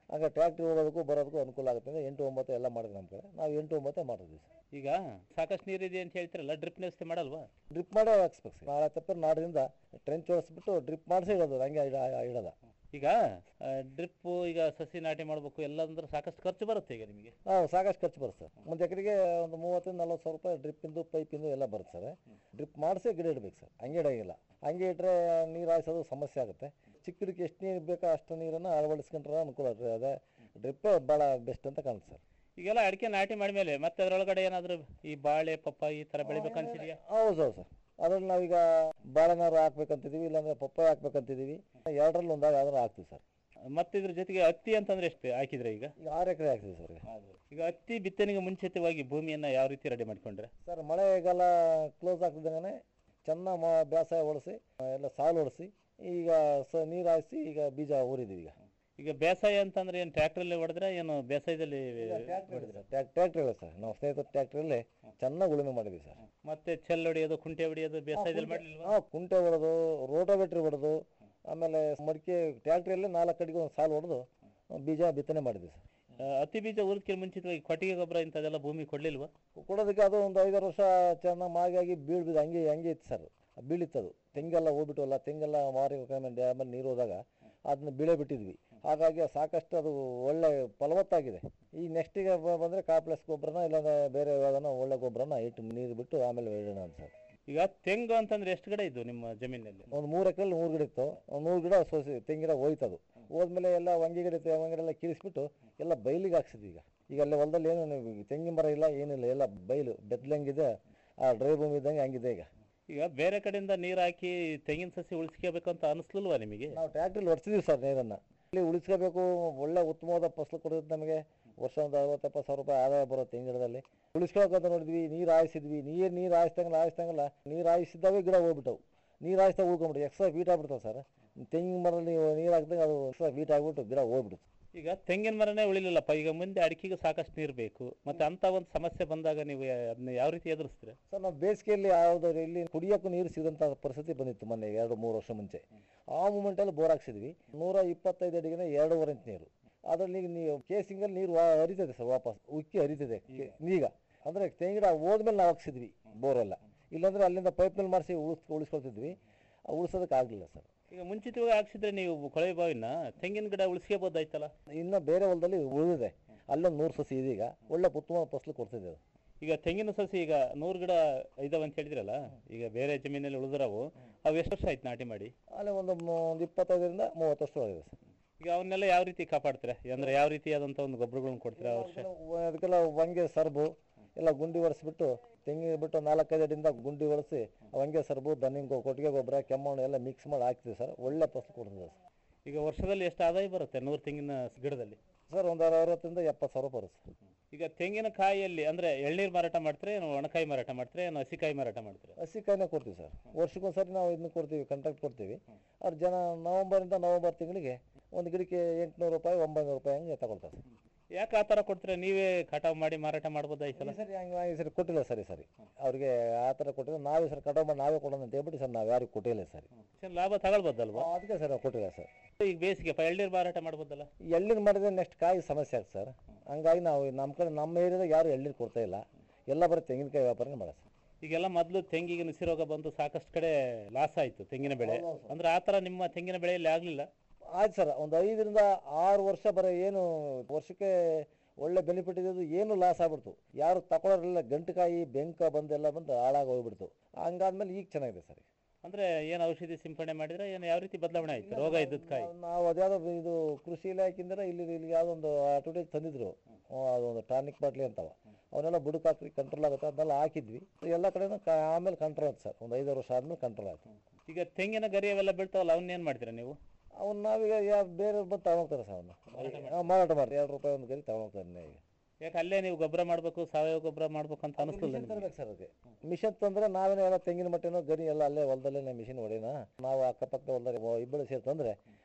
ಹಂಗೆ ಟ್ರ್ಯಾಕ್ಟ್ರಿ ಹೋಗೋದಕ್ಕೂ ಬರೋದಕ್ಕೂ ಅನುಕೂಲ ಆಗುತ್ತೆ ಅಂದರೆ ಎಂಟು ಒಂಬತ್ತು ಎಲ್ಲ ಮಾಡಿದ್ವಿ ನಮ್ಮ ಕಡೆ ನಾವು ಎಂಟು ಒಂಬತ್ತೇ ಮಾಡ್ತೀವಿ ಸರ್ ಈಗ ಸಾಕಷ್ಟು ನೀರಿದೆ ಅಂತ ಹೇಳ್ತಿರಲ್ಲ ಡ್ರಿಪ್ ವ್ಯವಸ್ಥೆ ಮಾಡಲ್ವಾ ಡ್ರಿಪ್ ಮಾಡೇ ಹಾಕ್ಸ್ಬೇಕು ಸರ್ ನಾಳೆ ತಪ್ಪಿದ್ರೆ ನಾಡಿನಿಂದ ಟ್ರೆಂಚ್ ಹೊಡಿಸ್ಬಿಟ್ಟು ಡ್ರಿಪ್ ಮಾಡಿಸಿ ಇಡೋದು ಹಂಗೆ ಇಡ ಇಡೋದ ಈಗ ಡ್ರಿಪ್ ಈಗ ಸಸಿ ನಾಟಿ ಮಾಡಬೇಕು ಎಲ್ಲ ಅಂದ್ರೆ ಸಾಕಷ್ಟು ಖರ್ಚು ಬರುತ್ತೆ ಈಗ ನಿಮಗೆ ಹಾಂ ಸಾಕಷ್ಟು ಖರ್ಚು ಬರುತ್ತೆ ಸರ್ ಒಂದು ಎಕರೆಗೆ ಒಂದು ಮೂವತ್ತರಿಂದ ನಲ್ವತ್ತು ಸಾವಿರ ರೂಪಾಯಿ ಡ್ರಿಪ್ಪಿಂದು ಪೈಪಿಂದು ಎಲ್ಲ ಬರುತ್ತೆ ಸರ್ ಡ್ರಿಪ್ ಮಾಡಿಸಿ ಗಿಡ ಇಡಬೇಕು ಸರ್ ಹಂಗೆ ಇಡಂಗಿಲ್ಲ ಹಂಗೆ ಇಟ್ಟರೆ ನೀರು ಹಾಯಿಸೋದು ಸಮಸ್ಯೆ ಆಗುತ್ತೆ ಚಿಕ್ಕ ಗಿಡಕ್ಕೆ ಎಷ್ಟು ನೀರು ಬೇಕೋ ಅಷ್ಟು ನೀರನ್ನು ಅಳವಡಿಸ್ಕೊಂಡ್ರೆ ಅನುಕೂಲ ಆಗ್ತದೆ ಅದೇ ಡ್ರಿಪ್ಪೇ ಭಾಳ ಬೆಸ್ಟ್ ಅಂತ ಕಾಣುತ್ತೆ ಸರ್ ಈಗೆಲ್ಲ ಅಡಿಕೆ ನಾಟಿ ಮಾಡಿದ್ಮೇಲೆ ಮತ್ತೆ ಅದರೊಳಗಡೆ ಏನಾದರೂ ಈ ಬಾಳೆ ಪಪ್ಪಾಯಿ ಈ ಥರ ಬೆಳಿಬೇಕಂತಿದೆಯಾ ಹೌದು ಹೌದು ಸರ್ ಅದ್ರಲ್ಲಿ ನಾವೀಗ ಬಾಳೆನಾರು ಹಾಕ್ಬೇಕಂತಿದೀವಿ ಇಲ್ಲಾಂದ್ರೆ ಪಪ್ಪಾಯ ಹಾಕ್ಬೇಕಂತಿದೀವಿ ಎರಡರಲ್ಲಿ ಒಂದಾಗ ಯಾವ್ದಾರು ಹಾಕ್ತೀವಿ ಸರ್ ಮತ್ತೆ ಇದ್ರ ಜೊತೆಗೆ ಹತ್ತಿ ಅಂತಂದ್ರೆ ಎಷ್ಟು ಹಾಕಿದ್ರೆ ಈಗ ಈಗ ಆರು ಎಕರೆ ಹಾಕ್ತೀವಿ ಸರ್ ಈಗ ಹತ್ತಿ ಬಿತ್ತನೆಗೆ ಮುಂಚಿತವಾಗಿ ಭೂಮಿಯನ್ನ ಯಾವ ರೀತಿ ರೆಡಿ ಮಾಡ್ಕೊಂಡ್ರೆ ಸರ್ ಮಳೆಗಾಲ ಕ್ಲೋಸ್ ಆಗ್ತಿದ್ದಂಗೆ ಚೆನ್ನಾಗಿ ಮ ಬೇಸಾಯ ಹೊಡಿಸಿ ಎಲ್ಲ ಸಾಲು ಹೊಡಿಸಿ ಈಗ ಸ ನೀರು ಹಾಯಿಸಿ ಈಗ ಬೀಜ ಊರಿದ್ದೀವಿ ಈಗ ಈಗ ಬೇಸಾಯ ಅಂತಂದ್ರೆ ಏನು ಟ್ರ್ಯಾಕ್ಟ್ರಲ್ಲಿ ಹೊಡೆದ್ರೆ ಏನು ಬೇಸಾಯದಲ್ಲಿ ಟ್ರ್ಯಾಕ್ಟ್ರಿ ಇದೆ ಸರ್ ನಾವು ಸ್ನೇಹಿತರ ಟ್ರ್ಯಾಕ್ಟ್ರಲ್ಲಿ ಚೆನ್ನಾಗಿ ಉಳುಮೆ ಮಾಡಿದ್ವಿ ಸರ್ ಮತ್ತೆ ಚೆಲ್ ಹೊಡೆಯೋದು ಕುಂಟೆ ಹೊಡೆಯೋದು ಬೇಸಾಯದಲ್ಲಿ ಮಾಡಲಿಲ್ವಾ ಹಾಂ ಕುಂಟೆ ಹೊಡೆದು ರೋಟೋವೇಟ್ರಿ ಹೊಡೆದು ಆಮೇಲೆ ಮಡಿಕೆ ಟ್ರ್ಯಾಕ್ಟ್ರಿಯಲ್ಲಿ ನಾಲ್ಕು ಕಡೆಗೆ ಒಂದು ಸಾಲು ಹೊಡೆದು ಬೀಜ ಬಿತ್ತನೆ ಮಾಡಿದ್ವಿ ಸರ್ ಆ, ಹತ್ತಿ ಬೀಜ ಊರಕ್ಕೆ ಮುಂಚಿತವಾಗಿ ಕೊಟ್ಟಿಗೆ ಗೊಬ್ಬರ ಇಂಥದ್ದೆಲ್ಲ ಭೂಮಿ ಕೊಡ್ಲಿಲ್ವಾ ಕೊಡೋದಕ್ಕೆ ಅದು ಒಂದು ಐದಾರು ವರ್ಷ ಚೆನ್ನಾಗಿ ಮಾಗಾಗಿ ಬೀಳ್ ಬಿದ್ದು ಹಂಗೆ ಹಂಗೆ ಇತ್ತು ಸರ್ ಬೀಳಿತ್ತದು ತೆಂಗೆಲ್ಲ ಹೋಗ್ಬಿಟ್ಟವಲ್ಲ ತೆಂಗೆಲ್ಲ ಮಾರಿ ಡ್ಯಾಮಲ್ಲಿ ನೀರು ಹೋದಾಗ ಅದನ್ನ ಬೀಳೆ ಬಿಟ್ಟಿದ್ವಿ ಹಾಗಾಗಿ ಸಾಕಷ್ಟು ಅದು ಒಳ್ಳೆ ಫಲವತ್ತಾಗಿದೆ ಈ ನೆಕ್ಸ್ಟಿಗೆ ಬಂದರೆ ಕಾಪ್ಲೆಸ್ ಗೊಬ್ಬರನ ಇಲ್ಲಾಂದ್ರೆ ಬೇರೆ ಯಾವುದನ್ನ ಒಳ್ಳೆ ಗೊಬ್ಬರನ ಇಟ್ಟು ನೀರು ಬಿಟ್ಟು ಆಮೇಲೆ ಇಡೋಣ ಅಂತ ಸರ್ ಈಗ ತೆಂಗು ಅಂತಂದ್ರೆ ಎಷ್ಟು ಗಿಡ ಇದ್ದು ನಿಮ್ಮ ಜಮೀನಲ್ಲಿ ಒಂದು ಮೂರು ಎಕರೆಲ್ಲಿ ಮೂರು ಗಿಡ ಇತ್ತು ಒಂದು ನೂರು ಗಿಡ ಸೋಸಿ ತೆಂಗಿನ ಹೋಯ್ತದು ಹೋದ್ಮೇಲೆ ಎಲ್ಲ ವಂಗೆ ಗಿಡ ಇತ್ತು ವಂಗೆ ಗಿಡ ಎಲ್ಲ ಕಿರಿಸ್ಬಿಟ್ಟು ಎಲ್ಲ ಬೈಲಿಗೆ ಹಾಕ್ಸಿದ್ವಿ ಈಗ ಈಗ ಅಲ್ಲಿ ಹೊಲದಲ್ಲಿ ಏನು ನೀವು ತೆಂಗಿನ ಮರ ಇಲ್ಲ ಏನಿಲ್ಲ ಎಲ್ಲ ಬೈಲು ಬೆತ್ತಲಂಗಿದೆ ಆ ಡ್ರೈ ಭೂಮಿ ಇದ್ದಂಗೆ ಹಂಗಿದೆ ಈಗ ಈಗ ಬೇರೆ ಕಡೆಯಿಂದ ನೀರು ಹಾಕಿ ತೆಂಗಿನ ಸಸಿ ಉಳಿಸ್ಕೋಬೇಕು ಅಂತ ಅನಿಸ್ಲಿಲ್ವಾ ನಿಮಗೆ ನಾವು ಟ್ರ್ಯಾಕ್ಟ್ರಲ್ಲಿ ಹೊಡ್ಸಿದೀವಿ ಸರ್ ನೀರನ್ನು ಇಲ್ಲಿ ಉಳಿಸ್ಕೋಬೇಕು ಒಳ್ಳೆ ಉತ್ತಮವಾದ ಫಸಲು ಕೊಡುತ್ತೆ ನಮಗೆ ವರ್ಷ ಒಂದು ಅರವತ್ತು ಎಪ್ಪತ್ತು ಸಾವಿರ ರೂಪಾಯಿ ಆದಾಯ ಬರುತ್ತೆ ತೆಂಗಿನ ಗಿಡದಲ್ಲಿ ಉಳಿಸ್ಕೋಬೇಕಂತ ನೋಡಿದ್ವಿ ನೀರು ಹಾಯಿಸಿದ್ವಿ ನೀರು ನೀರು ಹಾಯಿಸ್ದಂಗಲ್ಲ ಹಾಯಿಸ್ದಂಗಲ್ಲ ನೀರು ಹಾಯಿಸಿದ್ದಾವೆ ಗಿಡ ಹೋಗ್ಬಿಟ್ಟವು ನೀರು ಹಾಯಿಸ್ದಾಗ ಉಳ್ಕೊಂಬಿಟ್ಟು ಎಕ್ಸ್ಟ್ರಾ ವೀಟ್ ಆಗ್ಬಿಡ್ತಾವೆ ಸರ್ ತೆಂಗಿನ ಮರಲ್ಲಿ ನೀವು ನೀರು ಹಾಕಿದಾಗ ಅದು ಎಕ್ಸ್ಟ್ರಾ ವೀಟ್ ಆಗಿಬಿಟ್ಟು ಗಿಡ ಹೋಗ್ಬಿಡುತ್ತೆ ಈಗ ತೆಂಗಿನ ಮರನೇ ಉಳಿಲಿಲ್ಲಪ್ಪ ಈಗ ಮುಂದೆ ಅಡಿಕೆಗೆ ಸಾಕಷ್ಟು ನೀರು ಬೇಕು ಮತ್ತೆ ಅಂತ ಒಂದು ಸಮಸ್ಯೆ ಬಂದಾಗ ನೀವು ಅದನ್ನ ಯಾವ ರೀತಿ ಎದುರಿಸ್ತೀರಾ ಸರ್ ನಾವು ಬೇಸಿಗೆಯಲ್ಲಿ ಯಾವುದು ಇಲ್ಲಿ ಕುಡಿಯೋಕ್ಕೂ ನೀರು ಸಿಗದಂಥ ಪರಿಸ್ಥಿತಿ ಬಂದಿತ್ತು ಮೊನ್ನೆ ಎರಡು ಮೂರು ವರ್ಷ ಮುಂಚೆ ಆ ಮೂಮೆಂಟಲ್ಲಿ ಬೋರ್ ಹಾಕ್ಸಿದ್ವಿ ನೂರ ಇಪ್ಪತ್ತೈದು ಅಡಿಗೆನೇ ಎರಡೂವರೆ ಇಂಚ್ ನೀರು ಅದರಲ್ಲಿ ನೀವು ಕೇಸಿಂಗಲ್ಲಿ ನೀರು ವಾ- ಹರಿತದೆ ಸರ್ ವಾಪಸ್ ಉಕ್ಕಿ ಹರಿತದೆ ಕೆ- ಈಗ ಅಂದರೆ ತೆಂಗಿನ ಹೋದ್ಮೇಲೆ ನಾವು ಹಾಕ್ಸಿದ್ವಿ ಬೋರೆಲ್ಲ ಇಲ್ಲಾಂದ್ರೆ ಅಲ್ಲಿಂದ ಪೈಪ್ನಲ್ಲಿ ಮಾಡಿಸಿ ಉಳಿಸ್ ಉಳಿಸ್ಕೊಳ್ತಿದ್ವಿ ಉಳಿಸೋದಕ್ಕೆ ಆಗಲಿಲ್ಲ ಸರ್ ಈಗ ಮುಂಚಿತವಾಗಿ ಹಾಕ್ಸಿದ್ರೆ ನೀವು ಕೊಳವೆ ಬಾವಿನ ತೆಂಗಿನ ಗಿಡ ಉಳಿಸ್ಕೋಬೋದಾಯ್ತಲ್ಲ ಇನ್ನು ಬೇರೆ ಹೊಲದಲ್ಲಿ ಉಳಿದಿದೆ ಅಲ್ಲೊಂದು ನೂರು ಸಸಿ ಇದೀಗ ಒಳ್ಳೆ ಉತ್ತಮ ಫಸಲು ಕೊಡ್ತಿದೆ ಅದು ಈಗ ತೆಂಗಿನ ಸಸಿ ಈಗ ನೂರು ಗಿಡ ಇದಾವೆ ಅಂತ ಹೇಳಿದ್ರಲ್ಲ ಈಗ ಬೇರೆ ಜಮೀನಲ್ಲಿ ಉಳಿದ್ರವು ಅವು ಎಷ್ಟು ವರ್ಷ ಆಯ್ತು ನಾಟಿ ಮಾಡಿ ಅಲ್ಲಿ ಒಂದು ಮೂ- ಒಂದು ಇಪ್ಪತ್ತೈದರಿಂದ ಮೂವತ್ತು ವರ್ಷ ಆಗಿದೆ ಸರ್ ಈಗ ಅವನ್ನೆಲ್ಲ ಯಾವ ರೀತಿ ಕಾಪಾಡ್ತೀರಾ ಅಂದ್ರೆ ಯಾವ ರೀತಿಯಾದಂಥ ಒಂದು ಗೊಬ್ಬರಗಳನ್ನ ಕೊಡ್ತೀರಾ ಆ ವರ್ಷ ಅದಕ್ಕೆಲ್ಲ ವಂಗೆ ಸರ್ಬು ಎಲ್ಲ ಗುಂಡಿ ಒರೆಸ್ಬಿಟ್ಟು ತೆಂಗಿನ ಬಿಟ್ಟು ನಾಲ್ಕೈದು ಅಡಿಯಿಂದ ಗುಂಡಿ ಒರೆಸಿ ವಂಗೆ ಸರ್ಬು ದನಿಂಗ್ ಗೊ- ಕೊಟ್ಟಿಗೆ ಗೊಬ್ಬರ ಕೆಮ್ಮಣ್ಣು ಎಲ್ಲ ಮಿಕ್ಸ್ ಮಾಡಿ ಹಾಕ್ತೀವಿ ಸರ್ ಒಳ್ಳೆ ಫಸಲು ಕೊಡ್ತದೆ ಸರ್ ಈಗ ವರ್ಷದಲ್ಲಿ ಎಷ್ಟು ಆದಾಯ ಬರುತ್ತೆ ನೂರು ತೆಂಗಿನ ಗಿಡದಲ್ಲಿ ಸರ್ ಒಂದು ಅರವತ್ತರಿಂದ ಎಪ್ಪತ್ತು ಸಾವಿರ ಬರುತ್ತೆ ಸರ್ ಈಗ ತೆಂಗಿನಕಾಯಿಯಲ್ಲಿ ಅಂದ್ರೆ ಎಳ್ನೀರು ಮಾರಾಟ ಮಾಡ್ತಾರೆ ಏನು ಒಣಕಾಯಿ ಮಾರಾಟ ಮಾಡ್ತಾರೆ ಏನು ಹಸಿಕಾಯಿ ಮಾರಾಟ ಮಾಡ್ತಾರೆ ಹಸಿಕಾಯಿನೇ ಕೊಡ್ತೀವಿ ಸರ್ ವರ್ಷಕ್ಕೊಂದ್ಸರಿ ನಾವು ಇದನ್ನ ಕೊಡ್ತೀವಿ ಕಾಂಟ್ರಾಕ್ಟ್ ಕೊಡ್ತೀವಿ ಅವ್ರು ಜನ ನವಂಬರಿಂದ ನವಂಬರ್ ತಿಂಗಳಿಗೆ ಒಂದು ಗಿಡಕ್ಕೆ ಎಂಟುನೂರು ರೂಪಾಯಿ ಒಂಬೈನೂರು ರೂಪಾಯಿ ಹಂಗೆ ತಗೊಳ್ತಾರೆ ಸರ್ ಯಾಕೆ ಆ ಥರ ಕೊಡ್ತೀರಾ ನೀವೇ ಕಟಾವು ಮಾಡಿ ಮಾರಾಟ ಮಾಡ್ಬೋದಾಯ್ತಲ್ಲ ಈ ಸರಿ ಹಂಗೆ ಈ ಸರಿ ಕೊಟ್ಟಿಲ್ಲ ಸರ್ ಈ ಸರಿ ಅವ್ರಿಗೆ ಆ ಥರ ಕೊಟ್ಟಿಲ್ಲ ನಾವೇ ಸರ್ ಕಟಾವು ಮಾಡಿ ನಾವೇ ಕೊಡೋಣ ಅಂತ ಹೇಳ್ಬಿಟ್ಟು ಸರ್ ನಾವು ಯಾರಿಗೂ ಕೊಟ್ಟಿಲ್ಲ ಸರ್ ಸರ್ ಲಾಭ ತಗೊಳ್ಬೋದಲ್ವಾ ಅದಕ್ಕೆ ಸರ್ ನಾವು ಕೊಟ್ಟಿಲ್ಲ ಸರ್ ಈಗ ಬೇಸಿಗೆ ಎಳ್ನೀರು ಮಾರಾಟ ಮಾಡ್ಬೋದಲ್ಲ ಎಳ್ನೀರು ಮಾಡಿದ್ರೆ ನೆಕ್ಸ್ಟ್ ಕಾಯಿ ಸಮಸ್ಯೆ ಆಗ್ತದೆ ಸರ್ ಹಂಗಾಗಿ ನಾವು ನಮ್ಮ ಕಡೆ ನಮ್ಮ ಏರಿಯಾದಾಗ ಯಾರು ಎಳ್ನೀರು ಕೊಡ್ತಾ ಇಲ್ಲ ಎಲ್ಲ ಬರೀ ತೆಂಗಿನಕಾಯಿ ವ್ಯಾಪಾರನೇ ಮಾಡೋದು ಸರ್ ಈಗೆಲ್ಲ ಮೊದಲು ತೆಂಗಿಗೆ ನುಸಿ ರೋಗ ಬಂದು ಸಾಕಷ್ಟು ಕಡೆ ಲಾಸ್ ಆಯ್ತು ತೆಂಗಿನ ಬೆಳೆ ಅಂದ್ರೆ ಆ ಥರ ನಿಮ್ಮ ತೆಂಗಿನ ಬೆಳೆಯಲ್ಲಿ ಆಗ್ಲಿಲ್ಲ ಆಯ್ತು ಸರ್ ಒಂದು ಐದರಿಂದ ಆರು ವರ್ಷ ಬರೀ ಏನು ವರ್ಷಕ್ಕೆ ಒಳ್ಳೆ ಬೆನಿಫಿಟ್ ಇದ್ದು ಏನು ಲಾಸ್ ಆಗ್ಬಿಡ್ತು ಯಾರು ತಗೊಳ್ಳೋರಿಲ್ಲ ಗಂಟುಕಾಯಿ ಬೆಂಕ ಬಂದೆಲ್ಲ ಬಂದು ಹಾಳಾಗಿ ಹೋಗ್ಬಿಡ್ತು ಹಂಗಾದ್ಮೇಲೆ ಈಗ ಚೆನ್ನಾಗಿದೆ ಸರ್ ಅಂದ್ರೆ ಏನು ಔಷಧಿ ಸಿಂಪಡಣೆ ಮಾಡಿದ್ರೆ ಏನು ಯಾವ ರೀತಿ ಬದಲಾವಣೆ ಆಯ್ತು ರೋಗ ಇದ್ದದ್ ಕಾಯಿ ನಾವು ಅದ್ಯಾವುದೋ ಇದು ಕೃಷಿ ಇಲಾಖೆಯಿಂದ ಇಲ್ಲಿ ಇಲ್ಲಿ ಯಾವುದೊಂದು ಅಡ್ವರ್ಟೈಸ್ ತಂದಿದ್ರು ಹ್ಮ್, ಅದೊಂದು ಟಾನಿಕ್ ಬಾಟ್ಲಿ ಅಂತವ ಅವನ್ನೆಲ್ಲ ಬುಡಕ್ಕೆ ಹಾಕಿ ಕಂಟ್ರೋಲ್ ಆಗುತ್ತೆ ಅದನ್ನೆಲ್ಲ ಹಾಕಿದ್ವಿ ಎಲ್ಲ ಕಡೆನೂ ಕ- ಆಮೇಲೆ ಕಂಟ್ರೋಲ್ ಆಯ್ತು ಸರ್ ಒಂದು ಐದಾರು ವರ್ಷ ಆದ್ಮೇಲೆ ಕಂಟ್ರೋಲ್ ಆಯ್ತು ಈಗ ತೆಂಗಿನ ಗರಿ ಅವೆಲ್ಲ ಬೀಳ್ತಾವಲ್ಲ ಅವನ್ನ ಏನು ಮಾಡ್ತೀರಾ ನೀವು ಅವ್ನು ನಾವೀಗ ಯಾ ಬೇರೆ ಬಂದು ತಗೊಂಡೋಗ್ತಾರೆ ಸರ್ ಅವನ್ನ ಮಾರಾಟ ಮಾಡ್ತೀವಿ ಎರಡು ರೂಪಾಯಿ ಒಂದು ಗರಿ ತಗೊಂಡೋಗ್ತಾರೆ ಈಗ ಯಾಕೆ ಅಲ್ಲೇ ನೀವು ಗೊಬ್ಬರ ಮಾಡಬೇಕು ಸಾವಯವ ಗೊಬ್ಬರ ಮಾಡ್ಬೇಕು ಅಂತ ಅನಿಸ್ತಲ್ಲ ಮಿಷನ್ ತರ್ಬೇಕು ಸರ್ ಅದಕ್ಕೆ ಮಿಷನ್ ತಂದ್ರೆ ನಾವೇನೋ ಎಲ್ಲ ತೆಂಗಿನ ಮಟ್ಟೆನೋ ಗರಿ ಎಲ್ಲ ಅಲ್ಲೇ ಹೊಲದಲ್ಲೇ ಮಿಷಿನ್ ಹೊಡೆಯೋಣ ನಾವು ಅಕ್ಕಪಕ್ಕ ಹೊಲದಲ್ಲಿ ಇಬ್ಬರು ಸೇರಿ ತಂದ್ರೆ